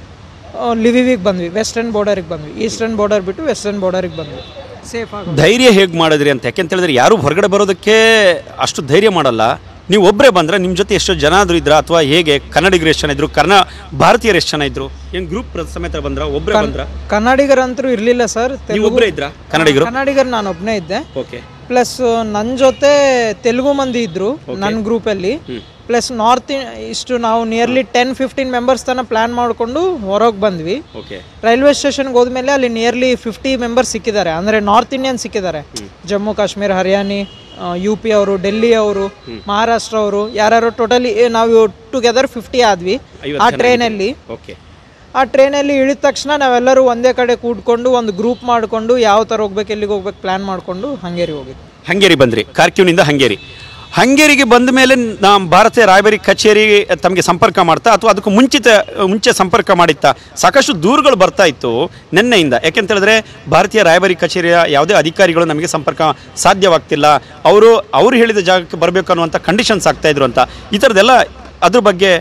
ಲಿವಿವಿಗೆ ಬಂದ್ವಿ ವೆಸ್ಟರ್ನ್ ಬಾರ್ಡರಿಗೆ ಬಂದ್ವಿ ಈಸ್ಟರ್ನ್ ಬಾರ್ಡರ್ ಬಿಟ್ಟು ವೆಸ್ಟರ್ನ್ ಬಾರ್ಡರಿಗೆ ಬಂದ್ವಿ ಸೇಫ್ ಆಗಿ ಧೈರ್ಯ ಹೇಗೆ ಮಾಡಿದ್ರಿ ಅಂತ ಯಾಕೆಂತ ಹೇಳಿದ್ರೆ ಯಾರು ಹೊರಗಡೆ ಬರೋದಕ್ಕೆ ಅಷ್ಟು ಧೈರ್ಯ ಮಾಡಲ್ಲ ನೀವು ಒಬ್ಬರೇ ಬಂದ್ರೆ ನಿಮ್ಮ ಜೊತೆ ಎಷ್ಟು ಜನ ಆದ್ರೂ ಇದ್ರ ಅಥವಾ ಹೇಗೆ ಕನ್ನಡಿಗರು ಎಷ್ಟು ಜನ ಇದ್ರು ಕರ್ನಾ ಭಾರತೀಯರು ಎಷ್ಟು ಜನ ಇದ್ರು ಏನು ಗ್ರೂಪ್ ಸಮೇತ ಬಂದ್ರ ಒಬ್ಬರೇ ಬಂದ್ರ ಕನ್ನಡಿಗರಂತರೂ ಇರಲಿಲ್ಲ ಸರ್ ನೀವು ಒಬ್ಬರೇ ಇದ್ರ ಕನ್ನಡಿಗರು ಕನ್ನಡಿಗರು ನಾನು ಒಬ್ಬನೇ ಇದ್ದೆ ಓಕೆ ಪ್ಲಸ್ ನನ್ನ ಜೊತೆ ತೆಲುಗು ಮಂದಿ ಇದ್ರು ನನ್ನ ಗ್ರೂಪಲ್ಲಿ ಪ್ಲಸ್ ನಾರ್ತ್ ಇಷ್ಟು ನಾವು ನಿಯರ್ಲಿ ಟೆನ್ ಫಿಫ್ಟೀನ್ ಮೆಂಬರ್ಸ್ ತನಕ ಪ್ಲಾನ್ ಮಾಡಿಕೊಂಡು ಹೊರಗೆ ಬಂದ್ವಿ ಓಕೆ ರೈಲ್ವೆ ಸ್ಟೇಷನ್ಗೆ ಹೋದ್ಮೇಲೆ ಅಲ್ಲಿ ನಿಯರ್ಲಿ ಫಿಫ್ಟಿ ಮೆಂಬರ್ಸ್ ಸಿಕ್ಕಿದ್ದಾರೆ ಅಂದರೆ ನಾರ್ತ್ ಇಂಡಿಯನ್ ಸಿಕ್ಕಿದ್ದಾರೆ ಜಮ್ಮು ಕಾಶ್ಮೀರ ಹರಿಯಾಣಿ ಯು ಪಿ ಅವರು ಡೆಲ್ಲಿ ಅವರು ಮಹಾರಾಷ್ಟ್ರ ಅವರು ಯಾರ್ಯಾರು ಟೋಟಲಿ ನಾವು ಟುಗೆದರ್ ಫಿಫ್ಟಿ ಆದ್ವಿ ಆ ಟ್ರೈನಲ್ಲಿ ಓಕೆ ಆ ಟ್ರೈನಲ್ಲಿ ಇಳಿದ ತಕ್ಷಣ ನಾವೆಲ್ಲರೂ ಒಂದೇ ಕಡೆ ಕೂಡ್ಕೊಂಡು ಒಂದು ಗ್ರೂಪ್ ಮಾಡಿಕೊಂಡು ಯಾವ ಥರ ಹೋಗ್ಬೇಕು ಎಲ್ಲಿಗೆ ಹೋಗ್ಬೇಕು ಪ್ಲಾನ್ ಮಾಡಿಕೊಂಡು ಹಂಗೇರಿ ಹೋಗಿದ್ವಿ ಹಂಗೇರಿ ಬಂದ್ರಿ ಕಾರ್ಕ್ಯೂನಿಂದ ಹಂಗೇರಿ ಹಂಗೇರಿಗೆ ಬಂದ ಮೇಲೆ ನಮ್ಮ ಭಾರತೀಯ ರಾಯಬೇರಿ ಕಚೇರಿ ತಮಗೆ ಸಂಪರ್ಕ ಮಾಡ್ತಾ ಅಥವಾ ಅದಕ್ಕೂ ಮುಂಚಿತ ಮುಂಚೆ ಸಂಪರ್ಕ ಮಾಡಿತ್ತಾ ಸಾಕಷ್ಟು ದೂರುಗಳು ಬರ್ತಾ ಇತ್ತು ನಿನ್ನೆಯಿಂದ ಯಾಕೆಂತ ಹೇಳಿದ್ರೆ ಭಾರತೀಯ ರಾಯಬೇರಿ ಕಚೇರಿಯ ಯಾವುದೇ ಅಧಿಕಾರಿಗಳು ನಮಗೆ ಸಂಪರ್ಕ ಸಾಧ್ಯವಾಗ್ತಿಲ್ಲ ಅವರು ಅವರು ಹೇಳಿದ ಜಾಗಕ್ಕೆ ಬರಬೇಕು ಅನ್ನುವಂಥ ಕಂಡೀಷನ್ಸ್ ಆಗ್ತಾ ಇದ್ರು ಅಂತ ಈ ಥರದ್ದೆಲ್ಲ ಅದ್ರ ಬಗ್ಗೆ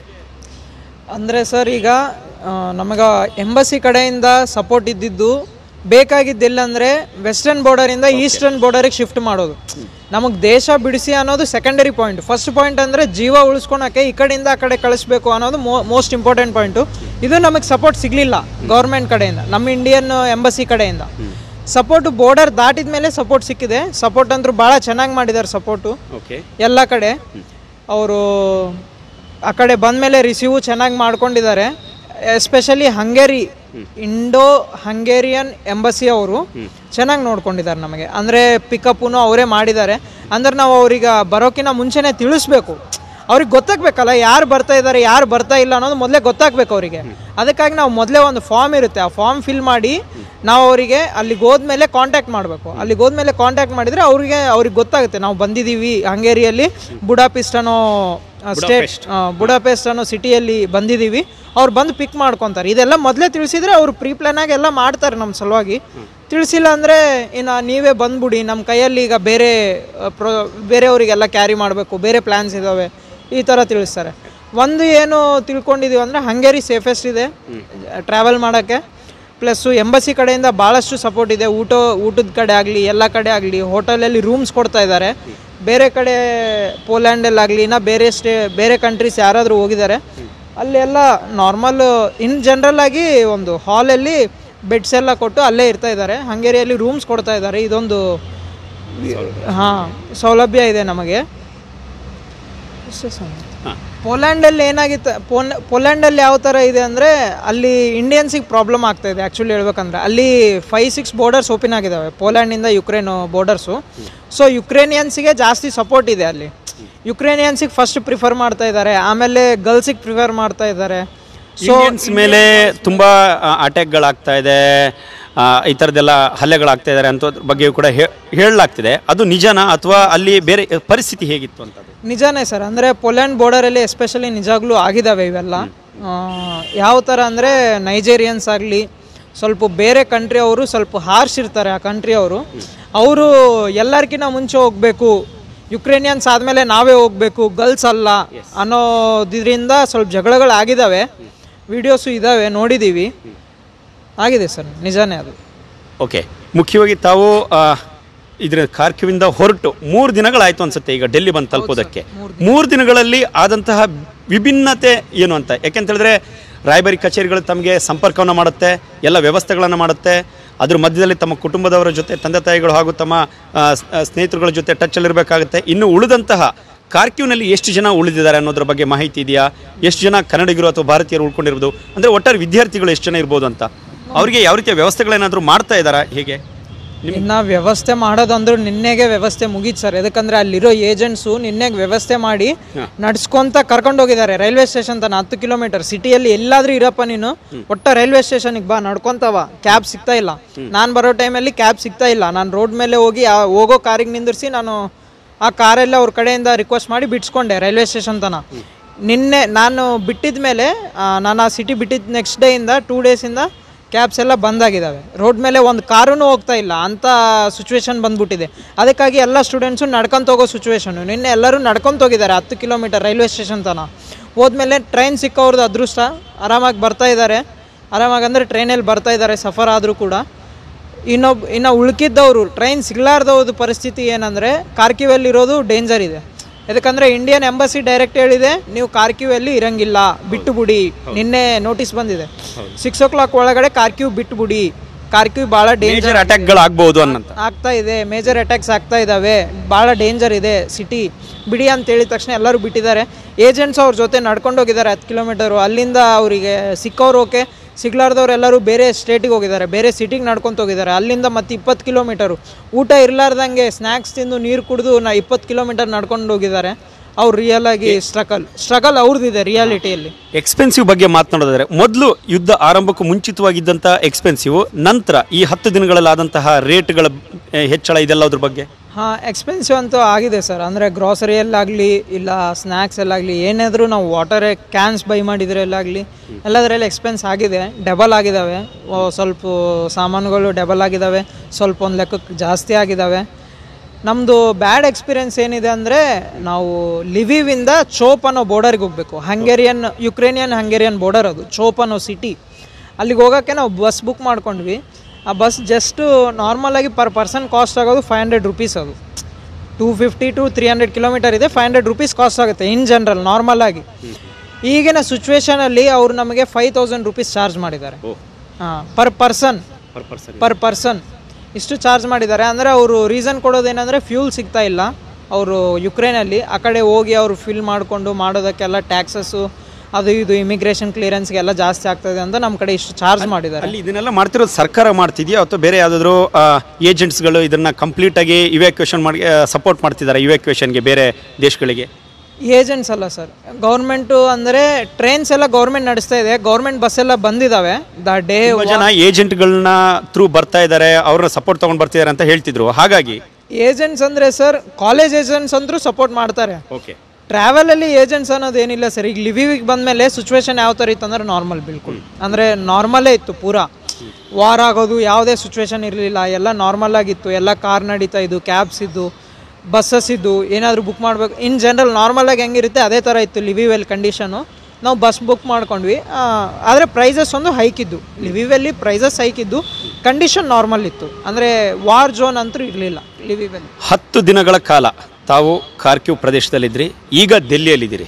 ಅಂದರೆ ಸರ್ ಈಗ ನಮಗೆ ಎಂಬಸಿ ಕಡೆಯಿಂದ ಸಪೋರ್ಟ್ ಇದ್ದಿದ್ದು ಬೇಕಾಗಿದ್ದಿಲ್ಲ ಅಂದರೆ ವೆಸ್ಟರ್ನ್ ಬಾರ್ಡರಿಂದ ಈಸ್ಟರ್ನ್ ಬಾರ್ಡರಿಗೆ ಶಿಫ್ಟ್ ಮಾಡೋದು ನಮಗೆ ದೇಶ ಬಿಡಿಸಿ ಅನ್ನೋದು ಸೆಕೆಂಡರಿ ಪಾಯಿಂಟ್ ಫಸ್ಟ್ ಪಾಯಿಂಟ್ ಅಂದರೆ ಜೀವ ಉಳಿಸ್ಕೊಳಕ್ಕೆ ಈ ಕಡೆಯಿಂದ ಆ ಕಡೆ ಕಳಿಸ್ಬೇಕು ಅನ್ನೋದು ಮೋಸ್ಟ್ ಇಂಪಾರ್ಟೆಂಟ್ ಪಾಯಿಂಟು ಇದು ನಮಗೆ ಸಪೋರ್ಟ್ ಸಿಗಲಿಲ್ಲ ಗೌರ್ಮೆಂಟ್ ಕಡೆಯಿಂದ ನಮ್ಮ ಇಂಡಿಯನ್ ಎಂಬಸಿ ಕಡೆಯಿಂದ ಸಪೋರ್ಟು ಬಾರ್ಡರ್ ದಾಟಿದ ಮೇಲೆ ಸಪೋರ್ಟ್ ಸಿಕ್ಕಿದೆ ಸಪೋರ್ಟ್ ಅಂತೂ ಭಾಳ ಚೆನ್ನಾಗಿ ಮಾಡಿದ್ದಾರೆ ಸಪೋರ್ಟು ಓಕೆ ಎಲ್ಲ ಕಡೆ ಅವರು ಆ ಕಡೆ ಬಂದಮೇಲೆ ರಿಸೀವು ಚೆನ್ನಾಗಿ ಮಾಡ್ಕೊಂಡಿದ್ದಾರೆ especially Hungary Indo Hungarian embassy ಅವರು ಚೆನ್ನಾಗಿ ನೋಡ್ಕೊಂಡಿದ್ದಾರೆ ನಮಗೆ ಅಂದರೆ ಪಿಕಪ್ಪು ಅವರೇ ಮಾಡಿದ್ದಾರೆ ಅಂದ್ರೆ ನಾವು ಅವ್ರಿಗೆ ಬರೋಕಿನ ಮುಂಚೆನೇ ತಿಳಿಸ್ಬೇಕು ಅವ್ರಿಗೆ ಗೊತ್ತಾಗ್ಬೇಕಲ್ಲ ಯಾರು ಬರ್ತಾ ಇದ್ದಾರೆ ಯಾರು ಬರ್ತಾ ಇಲ್ಲ ಅನ್ನೋದು ಮೊದಲೇ ಗೊತ್ತಾಗ್ಬೇಕು ಅವರಿಗೆ ಅದಕ್ಕಾಗಿ ನಾವು ಮೊದಲೇ ಒಂದು ಫಾರ್ಮ್ ಇರುತ್ತೆ ಆ ಫಾರ್ಮ್ ಫಿಲ್ ಮಾಡಿ ನಾವು ಅವರಿಗೆ ಅಲ್ಲಿಗೆ ಹೋದ್ಮೇಲೆ ಕಾಂಟ್ಯಾಕ್ಟ್ ಮಾಡಬೇಕು ಅಲ್ಲಿಗೆ ಹೋದ್ಮೇಲೆ ಕಾಂಟ್ಯಾಕ್ಟ್ ಮಾಡಿದರೆ ಅವ್ರಿಗೆ ಅವ್ರಿಗೆ ಗೊತ್ತಾಗುತ್ತೆ ನಾವು ಬಂದಿದ್ದೀವಿ ಹಂಗೇರಿಯಲ್ಲಿ ಬುಡಾಪಿಸ್ಟ್ ಅನ್ನೋ ಸ್ಟೇಟ್ ಬುಡಾಪೆಸ್ಟ್ ಅನ್ನೋ ಸಿಟಿಯಲ್ಲಿ ಬಂದಿದ್ದೀವಿ ಅವ್ರು ಬಂದು ಪಿಕ್ ಮಾಡ್ಕೊತಾರೆ ಇದೆಲ್ಲ ಮೊದಲೇ ತಿಳಿಸಿದ್ರೆ ಅವ್ರು ಪ್ರೀ ಪ್ಲಾನ್ ಆಗಿ ಎಲ್ಲ ಮಾಡ್ತಾರೆ ನಮ್ಮ ಸಲುವಾಗಿ ತಿಳಿಸಿಲ್ಲ ಅಂದರೆ ಇನ್ನು ನೀವೇ ಬಂದ್ಬಿಡಿ ನಮ್ಮ ಕೈಯಲ್ಲಿ ಈಗ ಬೇರೆ ಆ, ಪ್ರೊ ಬೇರೆಯವರಿಗೆಲ್ಲ ಕ್ಯಾರಿ ಮಾಡಬೇಕು ಬೇರೆ ಪ್ಲ್ಯಾನ್ಸ್ ಇದ್ದಾವೆ ಈ ಥರ ತಿಳಿಸ್ತಾರೆ ಒಂದು ಏನು ತಿಳ್ಕೊಂಡಿದ್ದೀವಿ ಅಂದರೆ ಹಂಗೇರಿ ಸೇಫೆಸ್ಟ್ ಇದೆ ಟ್ರಾವೆಲ್ ಮಾಡೋಕ್ಕೆ ಪ್ಲಸ್ಸು ಎಂಬಸಿ ಕಡೆಯಿಂದ ಭಾಳಷ್ಟು ಸಪೋರ್ಟ್ ಇದೆ ಊಟ ಊಟದ ಕಡೆ ಆಗಲಿ ಎಲ್ಲ ಕಡೆ ಆಗಲಿ ಹೋಟೆಲಲ್ಲಿ ರೂಮ್ಸ್ ಕೊಡ್ತಾ ಇದ್ದಾರೆ ಬೇರೆ ಕಡೆ ಪೋಲ್ಯಾಂಡಲ್ಲಾಗಲಿ ಇನ್ನು ಬೇರೆ ಸ್ಟೇ ಬೇರೆ ಕಂಟ್ರೀಸ್ ಯಾರಾದರೂ ಹೋಗಿದ್ದಾರೆ ಅಲ್ಲಿ ಎಲ್ಲ ನಾರ್ಮಲ್ ಇನ್ ಜನರಲ್ ಆಗಿ ಒಂದು ಹಾಲಲ್ಲಿ ಬೆಡ್ಸ್ ಎಲ್ಲ ಕೊಟ್ಟು ಅಲ್ಲೇ ಇರ್ತಾ ಇದ್ದಾರೆ ಹಂಗೇರಿಯಲ್ಲಿ ರೂಮ್ಸ್ ಕೊಡ್ತಾ ಇದ್ದಾರೆ ಇದೊಂದು ಹಾಂ ಸೌಲಭ್ಯ ಇದೆ ನಮಗೆ ಇಷ್ಟೇ ಸರ್. ಪೋಲ್ಯಾಂಡಲ್ಲಿ ಏನಾಗಿತ್ತು ಪೋನ್ ಪೋಲ್ಯಾಂಡಲ್ಲಿ ಯಾವ ಥರ ಇದೆ ಅಂದರೆ ಅಲ್ಲಿ ಇಂಡಿಯನ್ಸಿಗೆ ಪ್ರಾಬ್ಲಮ್ ಆಗ್ತಾ ಇದೆ ಆ್ಯಕ್ಚುಲಿ ಹೇಳ್ಬೇಕಂದ್ರೆ ಅಲ್ಲಿ ಫೈವ್ ಸಿಕ್ಸ್ ಬೋರ್ಡರ್ಸ್ ಓಪನ್ ಆಗಿದ್ದಾವೆ ಪೋಲ್ಯಾಂಡಿಂದ ಯುಕ್ರೇನ್ ಬೋರ್ಡರ್ಸು ಸೊ ಯುಕ್ರೇನಿಯನ್ಸಿಗೆ ಜಾಸ್ತಿ ಸಪೋರ್ಟ್ ಇದೆ ಅಲ್ಲಿ ಯುಕ್ರೇನಿಯನ್ಸಿಗೆ ಫಸ್ಟ್ ಪ್ರಿಫರ್ ಮಾಡ್ತಾ ಇದ್ದಾರೆ ಆಮೇಲೆ ಗರ್ಲ್ಸಿಗೆ ಪ್ರಿಫರ್ ಮಾಡ್ತಾ ಇದ್ದಾರೆ ಸೊ ಇಂಡಿಯನ್ಸ್ ಮೇಲೆ ತುಂಬಾ ಅಟ್ಯಾಕ್ಗಳಾಗ್ತಾ ಇದೆ ಆ, ಈ ಥರದ್ದೆಲ್ಲ ಹಲ್ಲೆಗಳಾಗ್ತಾ ಇದ್ದಾರೆ ಅಂತ ಬಗ್ಗೆಯೂ ಕೂಡ ಹೇ- ಹೇಳಲಾಗ್ತಿದೆ ಅದು ನಿಜನಾ ಅಥವಾ ಅಲ್ಲಿ ಬೇರೆ ಪರಿಸ್ಥಿತಿ ಹೇಗಿತ್ತು ಅಂತ ಅದು? ನಿಜಾನೇ ಸರ್ ಅಂದರೆ ಪೋಲ್ಯಾಂಡ್ ಬಾರ್ಡರಲ್ಲಿ ಎಸ್ಪೆಷಲಿ ನಿಜಾಗ್ಲೂ ಆಗಿದ್ದಾವೆ ಇವೆಲ್ಲ ಆ, ಯಾವ ಥರ ಅಂದರೆ ನೈಜೇರಿಯನ್ಸ್ ಆಗಲಿ ಸ್ವಲ್ಪ ಬೇರೆ ಕಂಟ್ರಿ ಅವರು ಸ್ವಲ್ಪ ಹಾರ್ಶ್ ಇರ್ತಾರೆ ಆ ಕಂಟ್ರಿ ಅವರು ಅವರು ಎಲ್ಲರಿಗಿಂತ ಮುಂಚೆ ಹೋಗಬೇಕು ಯುಕ್ರೇನಿಯನ್ಸ್ ಆದಮೇಲೆ ನಾವೇ ಹೋಗಬೇಕು ಗರ್ಲ್ಸ್ ಅಲ್ಲ ಅನ್ನೋದ್ರಿಂದ ಸ್ವಲ್ಪ ಜಗಳಗಳು ಆಗಿದ್ದಾವೆ ವಿಡಿಯೋಸು ಇದ್ದಾವೆ ನೋಡಿದ್ದೀವಿ ಆಗಿದೆ ಸರ್ ನಿಜಾನೇ ಅದು ಓಕೆ ಮುಖ್ಯವಾಗಿ ತಾವು ಆ, ಇದ್ರ ಕಾರ್ಕ್ಯವಿಂದ ಹೊರಟು ಮೂರು ದಿನಗಳಾಯ್ತು ಅನ್ಸುತ್ತೆ ಈಗ ಡೆಲ್ಲಿ ಬಂದು ತಲುಪೋದಕ್ಕೆ ಮೂರು ದಿನಗಳಲ್ಲಿ ಆದಂತಹ ವಿಭಿನ್ನತೆ ಏನು ಅಂತ ಯಾಕೆಂತ ಹೇಳಿದ್ರೆ ರಾಯಬಾರಿ ಕಚೇರಿಗಳು ತಮಗೆ ಸಂಪರ್ಕವನ್ನು ಮಾಡುತ್ತೆ ಎಲ್ಲ ವ್ಯವಸ್ಥೆಗಳನ್ನು ಮಾಡುತ್ತೆ ಅದ್ರ ಮಧ್ಯದಲ್ಲಿ ತಮ್ಮ ಕುಟುಂಬದವರ ಜೊತೆ ತಂದೆ ತಾಯಿಗಳು ಹಾಗೂ ತಮ್ಮ ಆ, ಸ್- ಆ, ಸ್ನೇಹಿತರುಗಳ ಜೊತೆ ಟಚ್ಚಲ್ಲಿರಬೇಕಾಗುತ್ತೆ ಇನ್ನು ಉಳಿದಂತಹ ಕಾರ್ಕ್ಯೂನಲ್ಲಿ ಎಷ್ಟು ಜನ ಉಳಿದಿದ್ದಾರೆ ಅನ್ನೋದ್ರ ಬಗ್ಗೆ ಮಾಹಿತಿ ಇದೆಯಾ ಎಷ್ಟು ಜನ ಕನ್ನಡಿಗರು ಅಥವಾ ಭಾರತೀಯರು ಉಳ್ಕೊಂಡಿರ್ಬೋದು ಅಂದರೆ ಒಟ್ಟಾರೆ ವಿದ್ಯಾರ್ಥಿಗಳು ಎಷ್ಟು ಜನ ಇರ್ಬೋದು ಅಂತ ಅವರಿಗೆ ಯಾವ ರೀತಿಯ ವ್ಯವಸ್ಥೆಗಳೇನಾದರೂ ಮಾಡ್ತಾ ಇದ್ದಾರಾ ಹೇಗೆ ಇನ್ನ ವ್ಯವಸ್ಥೆ ಮಾಡೋದಂದ್ರು ನಿನ್ನೆಗೆ ವ್ಯವಸ್ಥೆ ಮುಗೀತು ಸರ್ ಯಾಕಂದ್ರೆ ಅಲ್ಲಿರೋ ಏಜೆಂಟ್ಸು ನಿನ್ನೆಗೆ ವ್ಯವಸ್ಥೆ ಮಾಡಿ ನಡ್ಸ್ಕೊಂತ ಕರ್ಕೊಂಡು ಹೋಗಿದ್ದಾರೆ ರೈಲ್ವೆ ಸ್ಟೇಷನ್ ತನ ಹತ್ತು ಕಿಲೋಮೀಟರ್ ಸಿಟಿಯಲ್ಲಿ ಎಲ್ಲಾದ್ರೂ ಇರಪ್ಪ ನೀನು ಒಟ್ಟ ರೈಲ್ವೆ ಸ್ಟೇಷನ್ಗೆ ಬಾ ನಡ್ಕೊಂತವ ಕ್ಯಾಬ್ ಸಿಗ್ತಾ ಇಲ್ಲ ನಾನು ಬರೋ ಟೈಮಲ್ಲಿ ಕ್ಯಾಬ್ ಸಿಗ್ತಾ ಇಲ್ಲ ನಾನು ರೋಡ್ ಮೇಲೆ ಹೋಗಿ ಆ ಹೋಗೋ ಕಾರಿಗೆ ನಿಂದಿರಿಸಿ ನಾನು ಆ ಕಾರೆಲ್ಲ ಅವ್ರ ಕಡೆಯಿಂದ ರಿಕ್ವೆಸ್ಟ್ ಮಾಡಿ ಬಿಡ್ಸ್ಕೊಂಡೆ ರೈಲ್ವೆ ಸ್ಟೇಷನ್ ತನ ನಿನ್ನೆ ನಾನು ಬಿಟ್ಟಿದ ಮೇಲೆ ನಾನು ಆ ಸಿಟಿ ಬಿಟ್ಟಿದ್ದ ನೆಕ್ಸ್ಟ್ ಡೇಯಿಂದ ಟೂ ಡೇಸಿಂದ ಕ್ಯಾಬ್ಸ್ ಎಲ್ಲ ಬಂದಾಗಿದ್ದಾವೆ ರೋಡ್ ಮೇಲೆ ಒಂದು ಕಾರೂ ಹೋಗ್ತಾ ಇಲ್ಲ ಅಂಥ ಸಿಚುವೇಶನ್ ಬಂದ್ಬಿಟ್ಟಿದೆ ಅದಕ್ಕಾಗಿ ಎಲ್ಲ ಸ್ಟೂಡೆಂಟ್ಸು ನಡ್ಕೊಂತ ಹೋಗೋ ಸಿಚುವೇಶನು ನಿನ್ನೆ ಎಲ್ಲರೂ ನಡ್ಕೊಂತ ಹೋಗಿದ್ದಾರೆ ಹತ್ತು ಕಿಲೋಮೀಟರ್ ರೈಲ್ವೆ ಸ್ಟೇಷನ್ ತನ ಹೋದ್ಮೇಲೆ ಟ್ರೈನ್ ಸಿಕ್ಕವ್ರದ್ದು ಅದೃಷ್ಟ ಆರಾಮಾಗಿ ಬರ್ತಾ ಇದ್ದಾರೆ ಆರಾಮಾಗಿ ಅಂದರೆ ಟ್ರೈನಲ್ಲಿ ಬರ್ತಾ ಇದ್ದಾರೆ ಸಫರ್ ಆದರೂ ಕೂಡ ಇನ್ನೊಬ್ಬ ಇನ್ನು ಉಳ್ಕಿದ್ದವರು ಟ್ರೈನ್ ಸಿಗ್ಲಾರ್ದವ್ರದ್ದು ಪರಿಸ್ಥಿತಿ ಏನಂದರೆ ಕಾರ್ಕಿವಲ್ಲಿರೋದು ಡೇಂಜರ್ ಇದೆ ಯಾಕಂದರೆ ಇಂಡಿಯನ್ ಎಂಬಸಿ ಡೈರೆಕ್ಟ್ ಹೇಳಿದೆ ನೀವು ಕಾರ್ಕ್ಯೂವಲ್ಲಿ ಇರಂಗಿಲ್ಲ ಬಿಟ್ಟು ಬಿಡಿ ನಿನ್ನೆ ನೋಟಿಸ್ ಬಂದಿದೆ ಸಿಕ್ಸ್ ಓ ಕ್ಲಾಕ್ ಒಳಗಡೆ ಕಾರ್ಕ್ಯೂ ಬಿಟ್ಟು ಬಿಡಿ ಕಾರ್ಕ್ಯೂ ಭಾಳ ಡೇಂಜರ್ ಮೇಜರ್ ಅಟ್ಯಾಕ್ಗಳು ಆಗ್ಬೋದು ಅನ್ನಂತ ಆಗ್ತಾ ಇದೆ ಮೇಜರ್ ಅಟ್ಯಾಕ್ಸ್ ಆಗ್ತಾ ಇದ್ದಾವೆ ಭಾಳ ಡೇಂಜರ್ ಇದೆ ಸಿಟಿ ಬಿಡಿ ಅಂತ ಹೇಳಿದ ತಕ್ಷಣ ಎಲ್ಲರೂ ಬಿಟ್ಟಿದ್ದಾರೆ ಏಜೆಂಟ್ಸ್ ಅವ್ರ ಜೊತೆ ನಡ್ಕೊಂಡು ಹೋಗಿದ್ದಾರೆ ಹತ್ತು ಕಿಲೋಮೀಟರು ಅಲ್ಲಿಂದ ಅವರಿಗೆ ಸಿಕ್ಕವ್ರು ಓಕೆ ಸಿಗ್ಲಾರ್ದವ್ರು ಎಲ್ಲರೂ ಬೇರೆ ಸ್ಟೇಟಿಗೆ ಹೋಗಿದ್ದಾರೆ ಬೇರೆ ಸಿಟಿಗೆ ನಡ್ಕೊಂತ ಹೋಗಿದ್ದಾರೆ ಅಲ್ಲಿಂದ ಮತ್ತೆ ಇಪ್ಪತ್ತು ಕಿಲೋಮೀಟರು ಊಟ ಇರಲಾರ್ದಂಗೆ ಸ್ನ್ಯಾಕ್ಸ್ ತಿಂದು ನೀರು ಕುಡಿದು ನಾ ಇಪ್ಪತ್ತು ಕಿಲೋಮೀಟರ್ ನಡ್ಕೊಂಡು ಹೋಗಿದ್ದಾರೆ ಅವ್ರು ರಿಯಲ್ ಆಗಿ ಸ್ಟ್ರಗಲ್ ಸ್ಟ್ರಗಲ್ ಅವ್ರದ್ದಿದೆ ರಿಯಾಲಿಟಿಯಲ್ಲಿ ಎಕ್ಸ್ಪೆನ್ಸಿವ್ ಬಗ್ಗೆ ಮಾತನಾಡೋದಾದ್ರೆ ಮೊದಲು ಯುದ್ಧ ಆರಂಭಕ್ಕೂ ಮುಂಚಿತವಾಗಿದ್ದಂಥ ಎಕ್ಸ್ಪೆನ್ಸಿವ್ ನಂತರ ಈ ಹತ್ತು ದಿನಗಳಲ್ಲಾದಂತಹ ರೇಟ್ಗಳ ಆ, ಹೆಚ್ಚಳ ಇದೆಲ್ಲದ್ರ ಬಗ್ಗೆ ಹಾಂ ಎಕ್ಸ್ಪೆನ್ಸಿವ್ ಅಂತೂ ಆಗಿದೆ ಸರ್ ಅಂದರೆ ಗ್ರಾಸರಿಯಲ್ಲಾಗಲಿ ಇಲ್ಲ ಸ್ನ್ಯಾಕ್ಸಲ್ಲಾಗಲಿ ಏನಾದರೂ ನಾವು ವಾಟರ್ ಕ್ಯಾನ್ಸ್ ಬೈ ಮಾಡಿದ್ರಲ್ಲಾಗಲಿ ಎಲ್ಲದರಲ್ಲಿ ಎಕ್ಸ್ಪೆನ್ಸ್ ಆಗಿದೆ ಡಬಲ್ ಆಗಿದ್ದಾವೆ ಓ, ಸ್ವಲ್ಪ ಸಾಮಾನುಗಳು ಡಬಲ್ ಆಗಿದ್ದಾವೆ ಸ್ವಲ್ಪ ಒಂದು ಲೆಕ್ಕಕ್ಕೆ ಜಾಸ್ತಿ ಆಗಿದ್ದಾವೆ ನಮ್ಮದು ಬ್ಯಾಡ್ ಎಕ್ಸ್ಪೀರಿಯನ್ಸ್ ಏನಿದೆ ಅಂದರೆ ನಾವು ಲಿವಿವಿಂದ ಚೋಪ್ ಅನ್ನೋ ಬೋರ್ಡರ್ಗೆ ಹೋಗಬೇಕು ಹಂಗೇರಿಯನ್ ಯುಕ್ರೇನಿಯನ್ ಹಂಗೇರಿಯನ್ ಬೋರ್ಡರ್ ಅದು ಚೋಪ್ ಅನ್ನೋ ಸಿಟಿ ಅಲ್ಲಿಗೆ ಹೋಗೋಕ್ಕೆ ನಾವು ಬಸ್ ಬುಕ್ ಮಾಡ್ಕೊಂಡ್ವಿ ಆ ಬಸ್ ಜಸ್ಟು ನಾರ್ಮಲಾಗಿ ಪರ್ ಪರ್ಸನ್ ಕಾಸ್ಟ್ ಆಗೋದು ಫೈವ್ ಹಂಡ್ರೆಡ್ ರುಪೀಸ್ ಅದು two fifty to three hundred kilometre ಇದೆ ಫೈವ್ ಹಂಡ್ರೆಡ್ ರುಪೀಸ್ ಕಾಸ್ಟ್ ಆಗುತ್ತೆ ಇನ್ ಜನರಲ್ ನಾರ್ಮಲ್ ಆಗಿ ಈಗಿನ ಸಿಚುವೇಶನಲ್ಲಿ ಅವರು ನಮಗೆ ಫೈವ್ ತೌಸಂಡ್ ರುಪೀಸ್ ಚಾರ್ಜ್ ಮಾಡಿದ್ದಾರೆ ಹಾಂ ಪರ್ ಪರ್ಸನ್ ಪರ್ ಪರ್ಸನ್ ಇಷ್ಟು ಚಾರ್ಜ್ ಮಾಡಿದ್ದಾರೆ ಅಂದರೆ ಅವರು ರೀಸನ್ ಕೊಡೋದೇನೆಂದರೆ ಫ್ಯೂಲ್ ಸಿಗ್ತಾ ಇಲ್ಲ ಅವರು ಯುಕ್ರೇನಲ್ಲಿ ಆ ಕಡೆ ಹೋಗಿ ಅವರು ಫಿಲ್ ಮಾಡಿಕೊಂಡು ಮಾಡೋದಕ್ಕೆಲ್ಲ ಟ್ಯಾಕ್ಸಸ್ಸು ಅದು ಇದು ಇಮಿಗ್ರೇಷನ್ ಕ್ಲಿಯರೆನ್ಸ್ಗೆಲ್ಲ ಜಾಸ್ತಿ ಆಗ್ತದೆ ಅಂತ ನಮ್ಮ ಕಡೆ ಇಷ್ಟು ಚಾರ್ಜ್ ಮಾಡಿದ್ದಾರೆ ಅಲ್ಲಿ ಇದನ್ನೆಲ್ಲ ಮಾಡ್ತಿರೋದು ಸರ್ಕಾರ ಮಾಡ್ತಿದೆಯಾ ಅಥವಾ ಬೇರೆ ಯಾವುದಾದ್ರೂ ಏಜೆಂಟ್ಸ್ಗಳು ಇದನ್ನ ಕಂಪ್ಲೀಟ್ ಆಗಿ ಇವ್ಯಾಕ್ಯುಯೇಷನ್ ಮಾಡಿ ಸಪೋರ್ಟ್ ಮಾಡ್ತಿದ್ದಾರೆ ಇವ್ಯಾಕ್ಯುಯೇಷನ್ಗೆ ಬೇರೆ ದೇಶಗಳಿಗೆ ಏಜೆಂಟ್ಸ್ ಅಲ್ಲ ಸರ್ ಗೌರ್ಮೆಂಟು ಅಂದರೆ ಟ್ರೈನ್ಸ್ ಎಲ್ಲ ಗೌರ್ಮೆಂಟ್ ನಡೆಸ್ತಾ ಇದೆ ಗೌರ್ಮೆಂಟ್ ಬಸ್ ಎಲ್ಲ ಬಂದಿದ್ದಾವೆ ದ ಡೇ ತುಂಬಾ ಜನ ಏಜೆಂಟ್ಗಳನ್ನ ಥ್ರೂ ಬರ್ತಾ ಇದ್ದಾರೆ ಅವ್ರನ್ನ ಸಪೋರ್ಟ್ ತಗೊಂಡ್ ಬರ್ತಿದ್ದಾರೆ ಅಂತ ಹೇಳ್ತಿದ್ರು ಹಾಗಾಗಿ ಏಜೆಂಟ್ಸ್ ಅಂದರೆ ಸರ್ ಕಾಲೇಜ್ ಏಜೆಂಟ್ಸ್ ಅಂತೂ ಸಪೋರ್ಟ್ ಮಾಡ್ತಾರೆ ಓಕೆ ಟ್ರಾವೆಲಲ್ಲಿ ಏಜೆಂಟ್ಸ್ ಅನ್ನೋದು ಏನಿಲ್ಲ ಸರ್ ಈಗ ಲಿವಿವಿಗೆ ಬಂದಮೇಲೆ ಸಿಚುವೇಶನ್ ಯಾವ ಥರ ಇತ್ತು ಅಂದ್ರೆ ನಾರ್ಮಲ್ ಬಿಲ್ಕುಲ್ ಅಂದರೆ ನಾರ್ಮಲೇ ಇತ್ತು ಪೂರಾ ವಾರ್ ಆಗೋದು ಯಾವುದೇ ಸಿಚುವೇಶನ್ ಇರಲಿಲ್ಲ ಎಲ್ಲ ನಾರ್ಮಲ್ ಆಗಿತ್ತು ಎಲ್ಲ ಕಾರ್ ನಡೀತಾ ಇದ್ದು ಕ್ಯಾಬ್ಸ್ ಇದ್ದು ಬಸ್ಸಸ್ ಇದ್ದು ಏನಾದರೂ ಬುಕ್ ಮಾಡಬೇಕು ಇನ್ ಜನರಲ್ ನಾರ್ಮಲಾಗಿ ಹೆಂಗಿರುತ್ತೆ ಅದೇ ಥರ ಇತ್ತು ಲಿವಿವೆಲ್ ಕಂಡೀಷನು ನಾವು ಬಸ್ ಬುಕ್ ಮಾಡ್ಕೊಂಡ್ವಿ ಆದರೆ ಪ್ರೈಸಸ್ ಒಂದು ಹೈಕ್ ಇದ್ದು ಲಿವಿವೆಲ್ಲಿ ಪ್ರೈಸಸ್ ಹೈಕ್ ಇದ್ದು ಕಂಡೀಷನ್ ನಾರ್ಮಲ್ ಇತ್ತು ಅಂದರೆ ವಾರ್ ಝೋನ್ ಅಂತೂ ಇರಲಿಲ್ಲ ಲಿವಿವೆಲ್ಲಿ ಹತ್ತು ದಿನಗಳ ಕಾಲ ತಾವು ಕಾರ್ಕ್ಯೂ ಪ್ರದೇಶದಲ್ಲಿದ್ರಿ ಈಗ ದೆಲ್ಲಿಯಲ್ಲಿದ್ದೀರಿ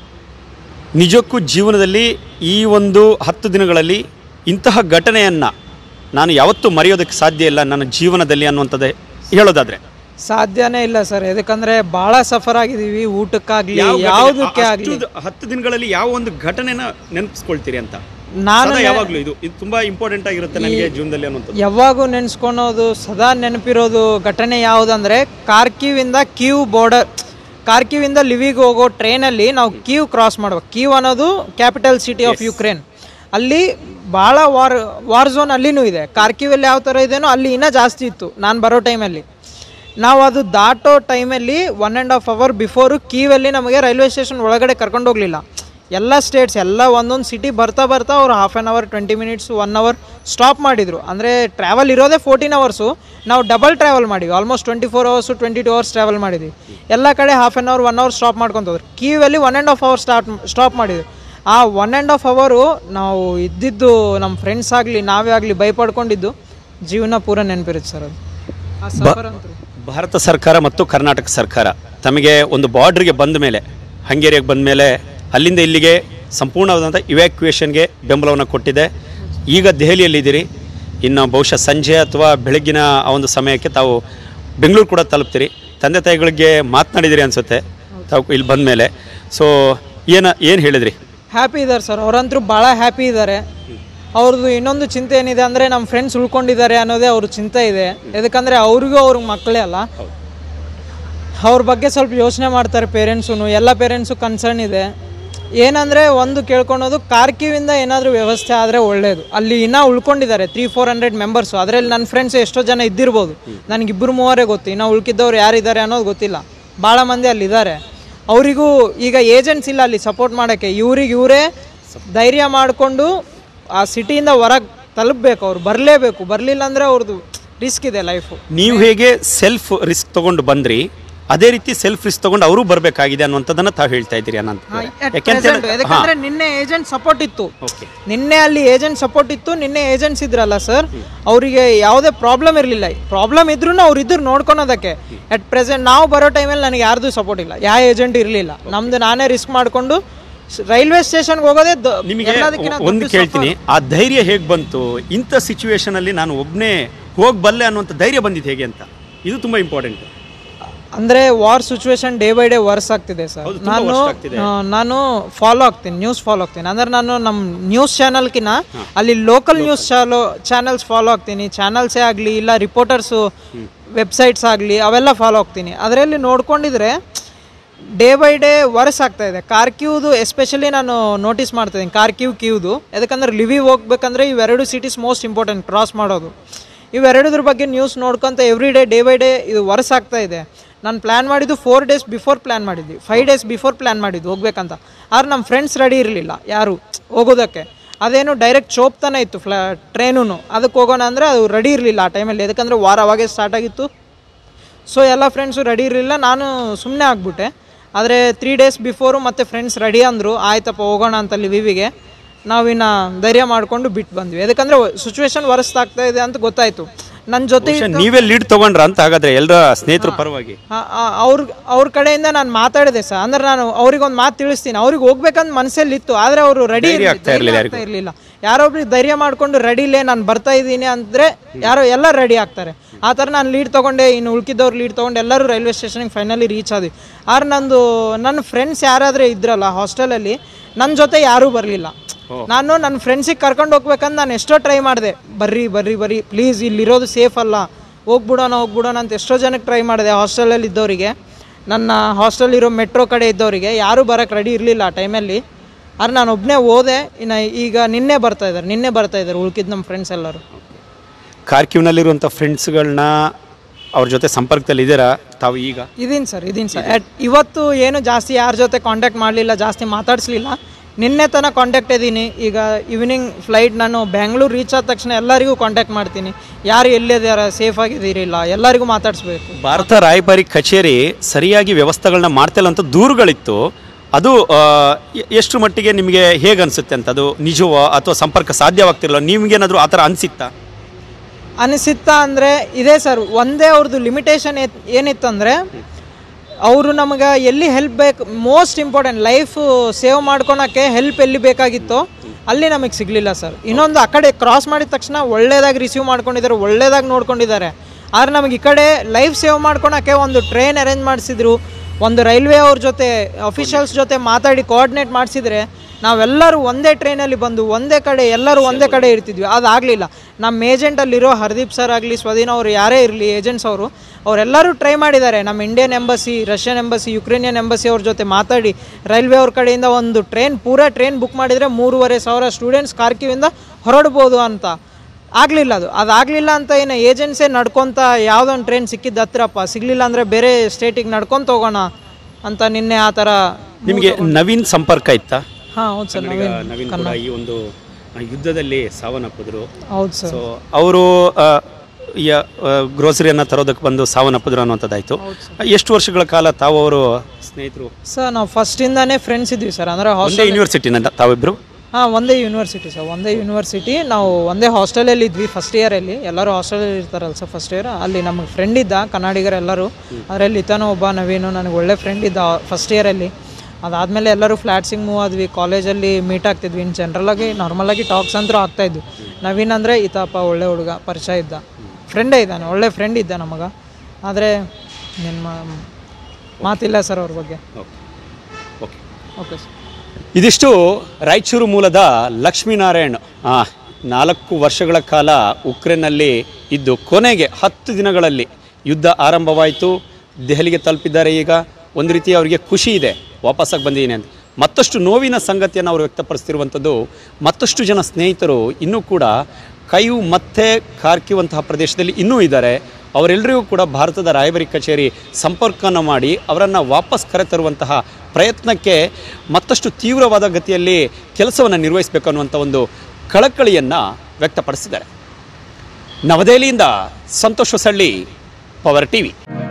ನಿಜಕ್ಕೂ ಜೀವನದಲ್ಲಿ ಈ ಒಂದು ಹತ್ತು ದಿನಗಳಲ್ಲಿ ಇಂತಹ ಘಟನೆಯನ್ನು ನಾನು ಯಾವತ್ತೂ ಮರೆಯೋದಕ್ಕೆ ಸಾಧ್ಯ ಇಲ್ಲ ನನ್ನ ಜೀವನದಲ್ಲಿ ಅನ್ನುವಂಥದ್ದೇ ಹೇಳೋದಾದ್ರೆ ಸಾಧ್ಯನೇ ಇಲ್ಲ ಸರ್ ಯಾಕಂದ್ರೆ ಬಹಳ ಸಫರ್ ಆಗಿದೀವಿ ಊಟಕ್ಕಾಗ್ಲಿ ಯಾವುದಕ್ಕೆ ಆಗ್ಲಿ ಅಷ್ಟು ಹತ್ತು ದಿನಗಳಲ್ಲಿ ಯಾವ ಒಂದು ಘಟನೆನ ನೆನಪಿಸ್ಕೊಳ್ತೀರಿ ಅಂತ ನಾನು ಸದಾ ಯಾವಾಗ್ಲೂ ಇದು ಇದು ತುಂಬಾ ಇಂಪಾರ್ಟೆಂಟ್ ಆಗಿರುತ್ತೆ ನನಗೆ ಜೀವನದಲ್ಲಿ ಅನ್ನುವಂಥದ್ದು ಯಾವಾಗೂ ನೆನೆಸ್ಕೊಳೋದು ಸದಾ ನೆನಪಿರೋದು ಘಟನೆ ಯಾವುದಂದ್ರೆ ಕಾರ್ಕಿವಿಂದ ಕ್ಯೂ ಬಾರ್ಡರ್ ಕಾರ್ಕಿವಿಂದ ಲಿವಿಗೆ ಹೋಗೋ ಟ್ರೈನಲ್ಲಿ ನಾವು ಕ್ಯೂ ಕ್ರಾಸ್ ಮಾಡ್ಬೇಕು ಕ್ಯೂ ಅನ್ನೋದು ಕ್ಯಾಪಿಟಲ್ ಸಿಟಿ ಆಫ್ ಯುಕ್ರೇನ್ ಅಲ್ಲಿ ಭಾಳ ವಾರ್ ವಾರ್ ಝೋನ್ ಅಲ್ಲಿನೂ ಇದೆ ಕಾರ್ಕಿವಲ್ಲಿ ಯಾವ ಥರ ಇದೆನೋ ಅಲ್ಲಿ ಇನ್ನೂ ಜಾಸ್ತಿ ಇತ್ತು ನಾನು ಬರೋ ಟೈಮಲ್ಲಿ ನಾವು ಅದು ದಾಟೋ ಟೈಮಲ್ಲಿ one and half hour before ಕೀವಲ್ಲಿ ನಮಗೆ ರೈಲ್ವೆ ಸ್ಟೇಷನ್ ಒಳಗಡೆ ಕರ್ಕೊಂಡು ಹೋಗಲಿಲ್ಲ ಎಲ್ಲ ಸ್ಟೇಟ್ಸ್ ಎಲ್ಲ ಒಂದೊಂದು ಸಿಟಿ ಬರ್ತಾ ಬರ್ತಾ ಅವ್ರು half an hour twenty minutes one hour stop ಮಾಡಿದರು ಅಂದರೆ ಟ್ರಾವೆಲ್ ಇರೋದೇ ಫೋರ್ಟೀನ್ ಅವರ್ಸು ನಾವು ಡಬಲ್ ಟ್ರಾವೆಲ್ ಮಾಡಿವಿ almost twenty four hours twenty two hours travel ಮಾಡಿದ್ವಿ ಎಲ್ಲ ಕಡೆ half an hour one hour stop ಮಾಡ್ಕೊತವ್ರು ಕೀವಲ್ಲಿ one and half hour start stop ಮಾಡಿದ್ವಿ ಆ ಒನ್ ಆ್ಯಂಡ್ ಹಾಫ್ ಅವರು ನಾವು ಇದ್ದಿದ್ದು ನಮ್ಮ ಫ್ರೆಂಡ್ಸ್ ಆಗಲಿ ನಾವೇ ಆಗಲಿ ಭಯಪಡ್ಕೊಂಡಿದ್ದು ಜೀವನ ಪೂರ ನೆನಪಿರುತ್ತೆ ಸರ್ ಅದು ಆ ಸಫರ್ ಅಂತೂ ಭಾರತ ಸರ್ಕಾರ ಮತ್ತು ಕರ್ನಾಟಕ ಸರ್ಕಾರ ತಮಗೆ ಒಂದು ಬಾರ್ಡ್ರಿಗೆ ಬಂದ ಮೇಲೆ ಹಂಗೇರಿಯಾಗೆ ಬಂದ ಮೇಲೆ ಅಲ್ಲಿಂದ ಇಲ್ಲಿಗೆ ಸಂಪೂರ್ಣವಾದಂಥ ಇವ್ಯಾಕ್ಯುಯೇಷನ್ಗೆ ಬೆಂಬಲವನ್ನು ಕೊಟ್ಟಿದೆ ಈಗ ದೆಹಲಿಯಲ್ಲಿದ್ದೀರಿ ಇನ್ನು ಬಹುಶಃ ಸಂಜೆ ಅಥವಾ ಬೆಳಗ್ಗಿನ ಆ ಒಂದು ಸಮಯಕ್ಕೆ ತಾವು ಬೆಂಗಳೂರು ಕೂಡ ತಲುಪ್ತೀರಿ ತಂದೆ ತಾಯಿಗಳಿಗೆ ಮಾತನಾಡಿದಿರಿ ಅನಿಸುತ್ತೆ ತಾವು ಇಲ್ಲಿ ಬಂದ ಮೇಲೆ ಸೊ ಏನ ಏನು ಹೇಳಿದ್ರಿ ಹ್ಯಾಪಿ ಇದ್ದಾರೆ ಸರ್ ಅವರಂತರೂ ಭಾಳ ಹ್ಯಾಪಿ ಇದ್ದಾರೆ ಅವ್ರದ್ದು ಇನ್ನೊಂದು ಚಿಂತೆ ಏನಿದೆ ಅಂದರೆ ನಮ್ಮ ಫ್ರೆಂಡ್ಸ್ ಉಳ್ಕೊಂಡಿದ್ದಾರೆ ಅನ್ನೋದೇ ಅವ್ರ ಚಿಂತೆ ಇದೆ ಯಾಕಂದರೆ ಅವ್ರಿಗೂ ಅವ್ರ ಮಕ್ಕಳೇ ಅಲ್ಲ ಅವ್ರ ಬಗ್ಗೆ ಸ್ವಲ್ಪ ಯೋಚನೆ ಮಾಡ್ತಾರೆ ಪೇರೆಂಟ್ಸು ಎಲ್ಲ ಪೇರೆಂಟ್ಸು ಕನ್ಸರ್ನ್ ಇದೆ ಏನಂದರೆ ಒಂದು ಕೇಳ್ಕೊಳೋದು ಕಾರ್ಕಿವಿಂದ ಏನಾದರೂ ವ್ಯವಸ್ಥೆ ಆದರೆ ಒಳ್ಳೆಯದು ಅಲ್ಲಿ ಇನ್ನೂ ಉಳ್ಕೊಂಡಿದ್ದಾರೆ ತ್ರೀ ಫೋರ್ ಹಂಡ್ರೆಡ್ ಮೆಂಬರ್ಸು ಅದರಲ್ಲಿ ನನ್ನ ಫ್ರೆಂಡ್ಸ್ ಎಷ್ಟೋ ಜನ ಇದ್ದಿರ್ಬೋದು ನನಗೆ ಇಬ್ಬರು ಮೂವರೇ ಗೊತ್ತು ಇನ್ನು ಉಳ್ಕಿದ್ದವ್ರು ಯಾರಿದ್ದಾರೆ ಅನ್ನೋದು ಗೊತ್ತಿಲ್ಲ ಭಾಳ ಮಂದಿ ಅಲ್ಲಿದ್ದಾರೆ ಅವರಿಗೂ ಈಗ ಏಜೆಂಟ್ಸ್ ಇಲ್ಲ ಅಲ್ಲಿ ಸಪೋರ್ಟ್ ಮಾಡೋಕ್ಕೆ ಇವ್ರಿಗೆ ಇವರೇ ಧೈರ್ಯ ಮಾಡಿಕೊಂಡು ಆ ಸಿಟಿಯಿಂದ ಹೊರಗೆ ತಲುಪಬೇಕು ಅವ್ರು ಬರಲೇಬೇಕು ಬರಲಿಲ್ಲ ಅಂದರೆ ಅವ್ರದ್ದು ರಿಸ್ಕ್ ಇದೆ ಲೈಫು ನೀವು ಹೇಗೆ ಸೆಲ್ಫ್ ರಿಸ್ಕ್ ತಗೊಂಡು ಬಂದ್ರಿ ಅದೇ ರೀತಿ ಸೆಲ್ಫ್ ರಿಸ್ಕ್ ತಗೊಂಡು ಅವರು ಬರಬೇಕಾಗಿದೆ ಅನ್ನುವಂಥದ್ದನ್ನು ತಾವು ಹೇಳ್ತಾ ಇದ್ದೀರಿ ಅನಂತ ಯಾಕಂದ್ರೆ ನಿನ್ನೆ ಏಜೆಂಟ್ ಸಪೋರ್ಟ್ ಇತ್ತು ಓಕೆ ನಿನ್ನೆ ಅಲ್ಲಿ ಏಜೆಂಟ್ ಸಪೋರ್ಟ್ ಇತ್ತು ನಿನ್ನೆ ಏಜೆಂಟ್ಸ್ ಇದ್ರಲ್ಲ ಸರ್ ಅವರಿಗೆ ಯಾವುದೇ ಪ್ರಾಬ್ಲಮ್ ಇರಲಿಲ್ಲ ಪ್ರಾಬ್ಲಮ್ ಇದ್ರೂ ಅವ್ರು ಇದ್ರು ನೋಡ್ಕೊಳೋದಕ್ಕೆ ಅಟ್ ಪ್ರೆಸೆಂಟ್ ನಾವು ಬರೋ ಟೈಮಲ್ಲಿ ನನಗೆ ಯಾರ್ದು ಸಪೋರ್ಟ್ ಇಲ್ಲ ಯಾವ ಏಜೆಂಟ್ ಇರಲಿಲ್ಲ ನಮ್ದು ನಾನೇ ರಿಸ್ಕ್ ಮಾಡಿಕೊಂಡು ರೈಲ್ವೆ ಸ್ಟೇಷನ್ಗೆ ಹೋಗೋದೇ ದ- ನಿಮಗೆ ಎಲ್ಲದಕ್ಕಿಂತ ಒಂದು ದೊಡ್ಡ ಕೇಳ್ತೀನಿ ಆ ಧೈರ್ಯ ಹೇಗೆ ಬಂತು ಇಂಥ ಸಿಚುವೇಶನ್ ಅಲ್ಲಿ ನಾನು ಒಬ್ಬನೇ ಹೋಗ್ಬಲ್ಲೆ ಅನ್ನುವಂಥ ಧೈರ್ಯ ಬಂದಿದ್ದು ಹೇಗೆ ಅಂತ ಇದು ತುಂಬಾ ಇಂಪಾರ್ಟೆಂಟ್ ಅಂದ್ರೆ war situation day by day worse ಆಗ್ತಿದೆ ಸರ್ ಹೌದು, ತುಂಬಾ ನಾನು worst ಆಗ್ತಿದೆ. ಆ, ನಾನು ಫಾಲೋ ಆಗ್ತೀನಿ ನ್ಯೂಸ್ ಫಾಲೋ ಆಗ್ತೀನಿ ಅಂದ್ರೆ ನಾನು ನಮ್ಮ ನ್ಯೂಸ್ ಚಾನಲ್ಕಿನ ಅಲ್ಲಿ ಲೋಕಲ್ ನ್ಯೂಸ್ ಚಾಲೋ ಚಾನಲ್ಸ್ ಫಾಲೋ ಆಗ್ತೀನಿ ಚಾನಲ್ಸೇ ಆಗಲಿ ಇಲ್ಲ ರಿಪೋರ್ಟರ್ಸು ವೆಬ್ಸೈಟ್ಸ್ ಆಗಲಿ ಅವೆಲ್ಲ ಫಾಲೋ ಆಗ್ತೀನಿ ಅದರಲ್ಲಿ ನೋಡ್ಕೊಂಡಿದ್ರೆ ಡೇ ಬೈ ಡೇ ವರ್ಸ್ ಆಗ್ತಾ ಇದೆ ಕಾರ್ಕ್ಯೂದು ಎಸ್ಪೆಷಲಿ ನಾನು ನೋಟಿಸ್ ಮಾಡ್ತಾ ಇದ್ದೀನಿ ಕಾರ್ಕ್ಯೂ ಕ್ಯೂದು ಯಾಕಂದ್ರೆ ಲಿವಿ ಹೋಗ್ಬೇಕಂದ್ರೆ ಇವೆರಡು ಸಿಟೀಸ್ ಮೋಸ್ಟ್ ಇಂಪಾರ್ಟೆಂಟ್ ಕ್ರಾಸ್ ಮಾಡೋದು ಇವೆರಡದ್ರ ಬಗ್ಗೆ ನ್ಯೂಸ್ ನೋಡ್ಕೊಂತ every day day by day ಇದು ವರ್ಸ್ ಆಗ್ತಾ ಇದೆ ನಾನು ಪ್ಲ್ಯಾನ್ ಮಾಡಿದ್ದು ಫೋರ್ ಡೇಸ್ ಬಿಫೋರ್ ಪ್ಲ್ಯಾನ್ ಮಾಡಿದ್ವಿ ಫೈವ್ ಡೇಸ್ ಬಿಫೋರ್ ಪ್ಲ್ಯಾನ್ ಮಾಡಿದ್ದು ಹೋಗ್ಬೇಕಂತ ಆದ್ರೆ ನಮ್ಮ ಫ್ರೆಂಡ್ಸ್ ರೆಡಿ ಇರಲಿಲ್ಲ ಯಾರು ಹೋಗೋದಕ್ಕೆ ಅದೇನು ಡೈರೆಕ್ಟ್ ಚೋಪ್ತಾನೆ ಇತ್ತು ಫ್ಲಾ ಟ್ರೈನು ಅದಕ್ಕೆ ಹೋಗೋಣ ಅಂದರೆ ಅದು ರೆಡಿ ಇರಲಿಲ್ಲ ಆ ಟೈಮಲ್ಲಿ ಯಾಕಂದರೆ ವಾರ ಅವಾಗೇ ಸ್ಟಾರ್ಟ್ ಆಗಿತ್ತು ಸೊ ಎಲ್ಲ ಫ್ರೆಂಡ್ಸು ರೆಡಿ ಇರಲಿಲ್ಲ ನಾನು ಸುಮ್ಮನೆ ಆಗ್ಬಿಟ್ಟೆ ಆದರೆ ತ್ರೀ ಡೇಸ್ ಬಿಫೋರು ಮತ್ತೆ ಫ್ರೆಂಡ್ಸ್ ರೆಡಿ ಅಂದರು ಆಯ್ತಪ್ಪ ಹೋಗೋಣ ಅಂತ ಲಿವಿವಿಗೆ ನಾವಿನ್ನ ಧೈರ್ಯ ಮಾಡಿಕೊಂಡು ಬಿಟ್ಟು ಬಂದ್ವಿ ಯಾಕಂದರೆ ಸಿಚುವೇಶನ್ ಆಗ್ತಾ ಇದೆ ಅಂತ ಗೊತ್ತಾಯಿತು ನನ್ನ ಜೊತೆ ನೀವೇ ಲೀಡ್ ತಗೊಂಡ್ರ ಅಂತ ಹಾಗಾದ್ರೆ ಎಲ್ಲರ ಸ್ನೇಹಿತರ ಪರವಾಗಿ ಅವ್ರ ಅವ್ರ ಕಡೆಯಿಂದ ನಾನು ಮಾತಾಡಿದೆ ಸರ್ ಅಂದ್ರೆ ನಾನು ಅವ್ರಿಗೆ ಒಂದು ಮಾತು ತಿಳಿಸ್ತೀನಿ ಅವ್ರಿಗೆ ಹೋಗ್ಬೇಕಂತ ಮನಸ್ಸಲ್ಲಿ ಇತ್ತು ಆದರೆ ಅವರು ರೆಡಿ ಧೈರ್ಯ ಆಗ್ತಾ ಇರ್ಲಿಲ್ಲ ಯಾರಿಗೂ. ಇರಲಿಲ್ಲ ಯಾರೊಬ್ರಿಗೆ ಧೈರ್ಯ ಮಾಡ್ಕೊಂಡು ರೆಡಿಲೇ ನಾನು ಬರ್ತಾ ಇದ್ದೀನಿ ಅಂದರೆ ಯಾರೋ ಎಲ್ಲ ರೆಡಿ ಆಗ್ತಾರೆ ಆ ಥರ ನಾನು ಲೀಡ್ ತೊಗೊಂಡೆ ಇನ್ನು ಉಳ್ಕಿದ್ದವ್ರು ಲೀಡ್ ತೊಗೊಂಡು ಎಲ್ಲರೂ ರೈಲ್ವೆ ಸ್ಟೇಷನ್ಗೆ ಫೈನಲಿ ರೀಚ್ ಆದ್ವಿ ಆದ್ರೆ ನಂದು ನನ್ನ ಫ್ರೆಂಡ್ಸ್ ಯಾರಾದರೆ ಇದ್ರಲ್ಲ ಹಾಸ್ಟೆಲಲ್ಲಿ ನನ್ನ ಜೊತೆ ಯಾರೂ ಬರಲಿಲ್ಲ ನಾನು ನನ್ನ ಫ್ರೆಂಡ್ಸಿಗೆ ಕರ್ಕೊಂಡು ಹೋಗ್ಬೇಕಂತ ನಾನು ಎಷ್ಟೋ ಟ್ರೈ ಮಾಡಿದೆ ಬರ್ರಿ ಬರ್ರಿ ಬರ್ರಿ ಪ್ಲೀಸ್ ಇಲ್ಲಿರೋದು ಸೇಫ್ ಅಲ್ಲ ಹೋಗ್ಬಿಡೋಣ ಹೋಗ್ಬಿಡೋಣ ಅಂತ ಎಷ್ಟೋ ಜನಕ್ಕೆ ಟ್ರೈ ಮಾಡಿದೆ ಹಾಸ್ಟೆಲಲ್ಲಿ ಇದ್ದವರಿಗೆ ನನ್ನ ಹಾಸ್ಟೆಲ್ ಇರೋ ಮೆಟ್ರೋ ಕಡೆ ಇದ್ದವರಿಗೆ ಯಾರೂ ಬರೋಕ್ಕೆ ರೆಡಿ ಇರಲಿಲ್ಲ ಆ ಟೈಮಲ್ಲಿ ಆದ್ರೆ ನಾನು ಒಬ್ಬನೇ ಹೋದೆ ಇನ್ನು ಈಗ ನಿನ್ನೆ ಬರ್ತಾ ಇದ್ದಾರೆ ನಿನ್ನೆ ಬರ್ತಾ ಇದ್ದಾರೆ ಉಳ್ಕಿದ್ದು ನಮ್ಮ ಫ್ರೆಂಡ್ಸ್ ಎಲ್ಲರೂ ಕಾರ್ಕ್ಯೂನಲ್ಲಿರುವಂಥ ಫ್ರೆಂಡ್ಸ್ಗಳನ್ನ ಅವ್ರ ಜೊತೆ ಸಂಪರ್ಕದಲ್ಲಿ ಇದ್ದೀರಾ ತಾವು ಈಗ ಇದೀನಿ ಸರ್ ಇದೀನಿ ಸರ್ ಅಟ್ ಇವತ್ತು ಏನು ಜಾಸ್ತಿ ಯಾರ ಜೊತೆ ಕಾಂಟ್ಯಾಕ್ಟ್ ಮಾಡಲಿಲ್ಲ ಜಾಸ್ತಿ ಮಾತಾಡಿಸ್ಲಿಲ್ಲ ನಿನ್ನೆ ತನಕ ಕಾಂಟ್ಯಾಕ್ಟ್ ಇದ್ದೀನಿ ಈಗ ಈವ್ನಿಂಗ್ ಫ್ಲೈಟ್ ನಾನು ಬ್ಯಾಂಗ್ಳೂರು ರೀಚ್ ಆದ ತಕ್ಷಣ ಎಲ್ಲರಿಗೂ ಕಾಂಟ್ಯಾಕ್ಟ್ ಮಾಡ್ತೀನಿ ಯಾರು ಎಲ್ಲಿದ್ದಾರೆ ಸೇಫ್ ಆಗಿದ್ದೀರಿಲ್ಲ ಎಲ್ಲರಿಗೂ ಮಾತಾಡಿಸ್ಬೇಕು ಭಾರತ ರಾಯಭಾರಿ ಕಚೇರಿ ಸರಿಯಾಗಿ ವ್ಯವಸ್ಥೆಗಳನ್ನ ಮಾಡ್ತಿಲ್ಲ ಅಂತ ದೂರುಗಳಿತ್ತು ಅದು ಆ, ಎ- ಎಷ್ಟು ಮಟ್ಟಿಗೆ ನಿಮಗೆ ಹೇಗೆ ಅನಿಸುತ್ತೆ ಅಂತ ಅದು ನಿಜವೋ ಅಥವಾ ಸಂಪರ್ಕ ಸಾಧ್ಯವಾಗ್ತಿರಲ್ಲ ನಿಮ್ಗೇನಾದರೂ ಆ ಥರ ಅನಿಸಿತ್ತಾ ಅನಿಸುತ್ತಾ ಅಂದರೆ ಇದೆ ಸರ್ ಒಂದೇ ಅವ್ರದ್ದು ಲಿಮಿಟೇಷನ್ ಏನಿತ್ತಂದರೆ ಅವರು ನಮಗೆ ಎಲ್ಲಿ ಹೆಲ್ಪ್ ಬೇಕು ಮೋಸ್ಟ್ ಇಂಪಾರ್ಟೆಂಟ್ ಲೈಫ್ ಸೇವ್ ಮಾಡ್ಕೊಳಕ್ಕೆ ಹೆಲ್ಪ್ ಎಲ್ಲಿ ಬೇಕಾಗಿತ್ತೋ ಅಲ್ಲಿ ನಮಗೆ ಸಿಗಲಿಲ್ಲ ಸರ್ ಇನ್ನೊಂದು ಆ ಕಡೆ ಕ್ರಾಸ್ ಮಾಡಿದ ತಕ್ಷಣ ಒಳ್ಳೇದಾಗಿ ರಿಸೀವ್ ಮಾಡ್ಕೊಂಡಿದ್ದಾರೆ ಒಳ್ಳೇದಾಗಿ ನೋಡ್ಕೊಂಡಿದ್ದಾರೆ ಆದ್ರೆ ನಮಗೆ ಈ ಕಡೆ ಲೈಫ್ ಸೇವ್ ಮಾಡ್ಕೊಳಕ್ಕೆ ಒಂದು ಟ್ರೈನ್ ಅರೇಂಜ್ ಮಾಡಿಸಿದ್ರು ಒಂದು ರೈಲ್ವೆ ಅವ್ರ ಜೊತೆ ಅಫಿಷಿಯಲ್ಸ್ ಜೊತೆ ಮಾತಾಡಿ ಕೋಆರ್ಡಿನೇಟ್ ಮಾಡಿಸಿದ್ರೆ ನಾವೆಲ್ಲರೂ ಒಂದೇ ಟ್ರೈನಲ್ಲಿ ಬಂದು ಒಂದೇ ಕಡೆ ಎಲ್ಲರೂ ಒಂದೇ ಕಡೆ ಇರ್ತಿದ್ವಿ ಅದಾಗಲಿಲ್ಲ ನಮ್ಮ ಏಜೆಂಟಲ್ಲಿರೋ ಹರ್ದೀಪ್ ಸರ್ ಆಗಲಿ ಸ್ವದಿನ್ ಅವರು ಯಾರೇ ಇರಲಿ ಏಜೆಂಟ್ಸ್ ಅವರು ಅವರೆಲ್ಲರೂ ಟ್ರೈ ಮಾಡಿದ್ದಾರೆ ನಮ್ಮ Indian embassy Russian embassy Ukrainian embassy ಅವ್ರ ಜೊತೆ ಮಾತಾಡಿ ರೈಲ್ವೆ ಅವ್ರ ಕಡೆಯಿಂದ ಒಂದು ಟ್ರೈನ್ ಪೂರಾ ಟ್ರೈನ್ ಬುಕ್ ಮಾಡಿದರೆ ಮೂರುವರೆ ಸಾವಿರ ಸ್ಟೂಡೆಂಟ್ಸ್ ಕಾರ್ಕಿವಿಂದ ಹೊರಡ್ಬೋದು ಅಂತ ಆಗಲಿಲ್ಲ ಅದು ಅದಾಗಲಿಲ್ಲ ಅಂತ ಏನು ಏಜೆನ್ಸೇ ನಡ್ಕೊತ ಯಾವುದೊಂದು ಟ್ರೈನ್ ಸಿಕ್ಕಿದ್ದು ಹತ್ರಪ್ಪ ಸಿಗಲಿಲ್ಲ ಅಂದರೆ ಬೇರೆ ಸ್ಟೇಟಿಗೆ ನಡ್ಕೊತ ಹೋಗೋಣ ಅಂತ ನಿನ್ನೆ ಆ ಥರ ನಿಮಗೆ ನವೀನ್ ಸಂಪರ್ಕ ಇತ್ತಾ ಹಾಂ ಹೌದು ಸರ್ ನವೀನ್ ನವೀನ್ ಕೂಡ ಈ ಒಂದು ಯುದ್ಧದಲ್ಲಿ ಸಾವನ್ನಪ್ಪಿದ್ರು ಹೌದು ಸರ್ ಸೊ ಅವರು ಗ್ರೋಸರಿಯನ್ನು ತರೋದಕ್ಕೆ ಬಂದು ಸಾವನ್ನಪ್ಪಿದ್ರು ಅನ್ನುವಂಥದ್ದಾಯಿತು ಎಷ್ಟು ವರ್ಷಗಳ ಕಾಲ ತಾವು ಅವರು ಸ್ನೇಹಿತರು ಸರ್ ನಾವು ಫಸ್ಟಿಂದಾನೇ ಫ್ರೆಂಡ್ಸ್ ಇದ್ವಿ ಸರ್ ಅಂದರೆ ಒಂದೇ ಹಾಸ್ಟೆಲ್ ಯೂನಿವರ್ಸಿಟಿನ ತಾವಿಬ್ರು ಹಾಂ ಒಂದೇ ಯೂನಿವರ್ಸಿಟಿ ಸರ್ ಒಂದೇ ಯೂನಿವರ್ಸಿಟಿ ನಾವು ಒಂದೇ ಹಾಸ್ಟೆಲಲ್ಲಿ ಇದ್ವಿ ಫಸ್ಟ್ ಇಯರಲ್ಲಿ ಎಲ್ಲರೂ ಹಾಸ್ಟೆಲಲ್ಲಿ ಇರ್ತಾರಲ್ಲ ಸರ್ ಫಸ್ಟ್ ಇಯರ್ ಅಲ್ಲಿ ನಮಗೆ ಫ್ರೆಂಡ್ ಇದ್ದ ಕನ್ನಡಿಗರೆಲ್ಲರೂ ಅದರಲ್ಲಿ ಇತನೋ ಒಬ್ಬ ನವೀನು ನನಗೆ ಒಳ್ಳೆ ಫ್ರೆಂಡ್ ಇದ್ದ ಫಸ್ಟ್ ಇಯರಲ್ಲಿ ಅದಾದಮೇಲೆ ಎಲ್ಲರೂ ಫ್ಲ್ಯಾಟ್ಸಿಗೆ ಮೂವ್ ಆದ್ವಿ ಕಾಲೇಜಲ್ಲಿ ಮೀಟ್ ಆಗ್ತಿದ್ವಿ ಇನ್ನು ಜನರಲಾಗಿ ನಾರ್ಮಲಾಗಿ ಟಾಕ್ಸ್ ಅಂತೂ ಆಗ್ತಾಯಿದ್ವು ನವೀನ್ ಅಂದರೆ ಈತಪ್ಪ ಒಳ್ಳೆ ಹುಡುಗ ಪರಿಚಯ ಇದ್ದ ಫ್ರೆಂಡೇ ಇದ್ದಾನೆ ಒಳ್ಳೆ ಫ್ರೆಂಡ್ ಇದ್ದ ನಮಗೆ ಆದರೆ ನಿಮ್ಮ ಮಾತಿಲ್ಲ ಸರ್ ಅವ್ರ ಬಗ್ಗೆ ಓಕೆ ಓಕೆ ಸರ್ ಇದಿಷ್ಟು ರಾಯಚೂರು ಮೂಲದ ಲಕ್ಷ್ಮೀನಾರಾಯಣ್ ಆ, ನಾಲ್ಕು ವರ್ಷಗಳ ಕಾಲ ಉಕ್ರೇನ್ನಲ್ಲಿ ಇದ್ದು ಕೊನೆಗೆ ಹತ್ತು ದಿನಗಳಲ್ಲಿ ಯುದ್ಧ ಆರಂಭವಾಯಿತು ದೆಹಲಿಗೆ ತಲುಪಿದ್ದಾರೆ ಈಗ ಒಂದು ರೀತಿ ಅವರಿಗೆ ಖುಷಿ ಇದೆ ವಾಪಸ್ಸಾಗಿ ಬಂದಿದ್ದೀನಿ ಅಂತ ಮತ್ತಷ್ಟು ನೋವಿನ ಸಂಗತಿಯನ್ನು ಅವರು ವ್ಯಕ್ತಪಡಿಸ್ತಿರುವಂಥದ್ದು ಮತ್ತಷ್ಟು ಜನ ಸ್ನೇಹಿತರು ಇನ್ನೂ ಕೂಡ ಕೈವು ಮತ್ತೆ ಕಾರ್ಕಿವಂತಹ ಪ್ರದೇಶದಲ್ಲಿ ಇನ್ನೂ ಇದ್ದಾರೆ ಅವರೆಲ್ಲರಿಗೂ ಕೂಡ ಭಾರತದ ರಾಯಭಾರಿ ಕಚೇರಿ ಸಂಪರ್ಕನ ಮಾಡಿ ಅವರನ್ನು ವಾಪಸ್ ಕರೆತರುವಂತಹ ಪ್ರಯತ್ನಕ್ಕೆ ಮತ್ತಷ್ಟು ತೀವ್ರವಾದ ಗತಿಯಲ್ಲಿ ಕೆಲಸವನ್ನು ನಿರ್ವಹಿಸಬೇಕು ಅನ್ನುವಂಥ ಒಂದು ಕಳಕಳಿಯನ್ನು ವ್ಯಕ್ತಪಡಿಸಿದ್ದಾರೆ ನವದೆಹಲಿಯಿಂದ ಸಂತೋಷ್ ಹೊಸಳ್ಳಿ ಪವರ್ ಟಿವಿ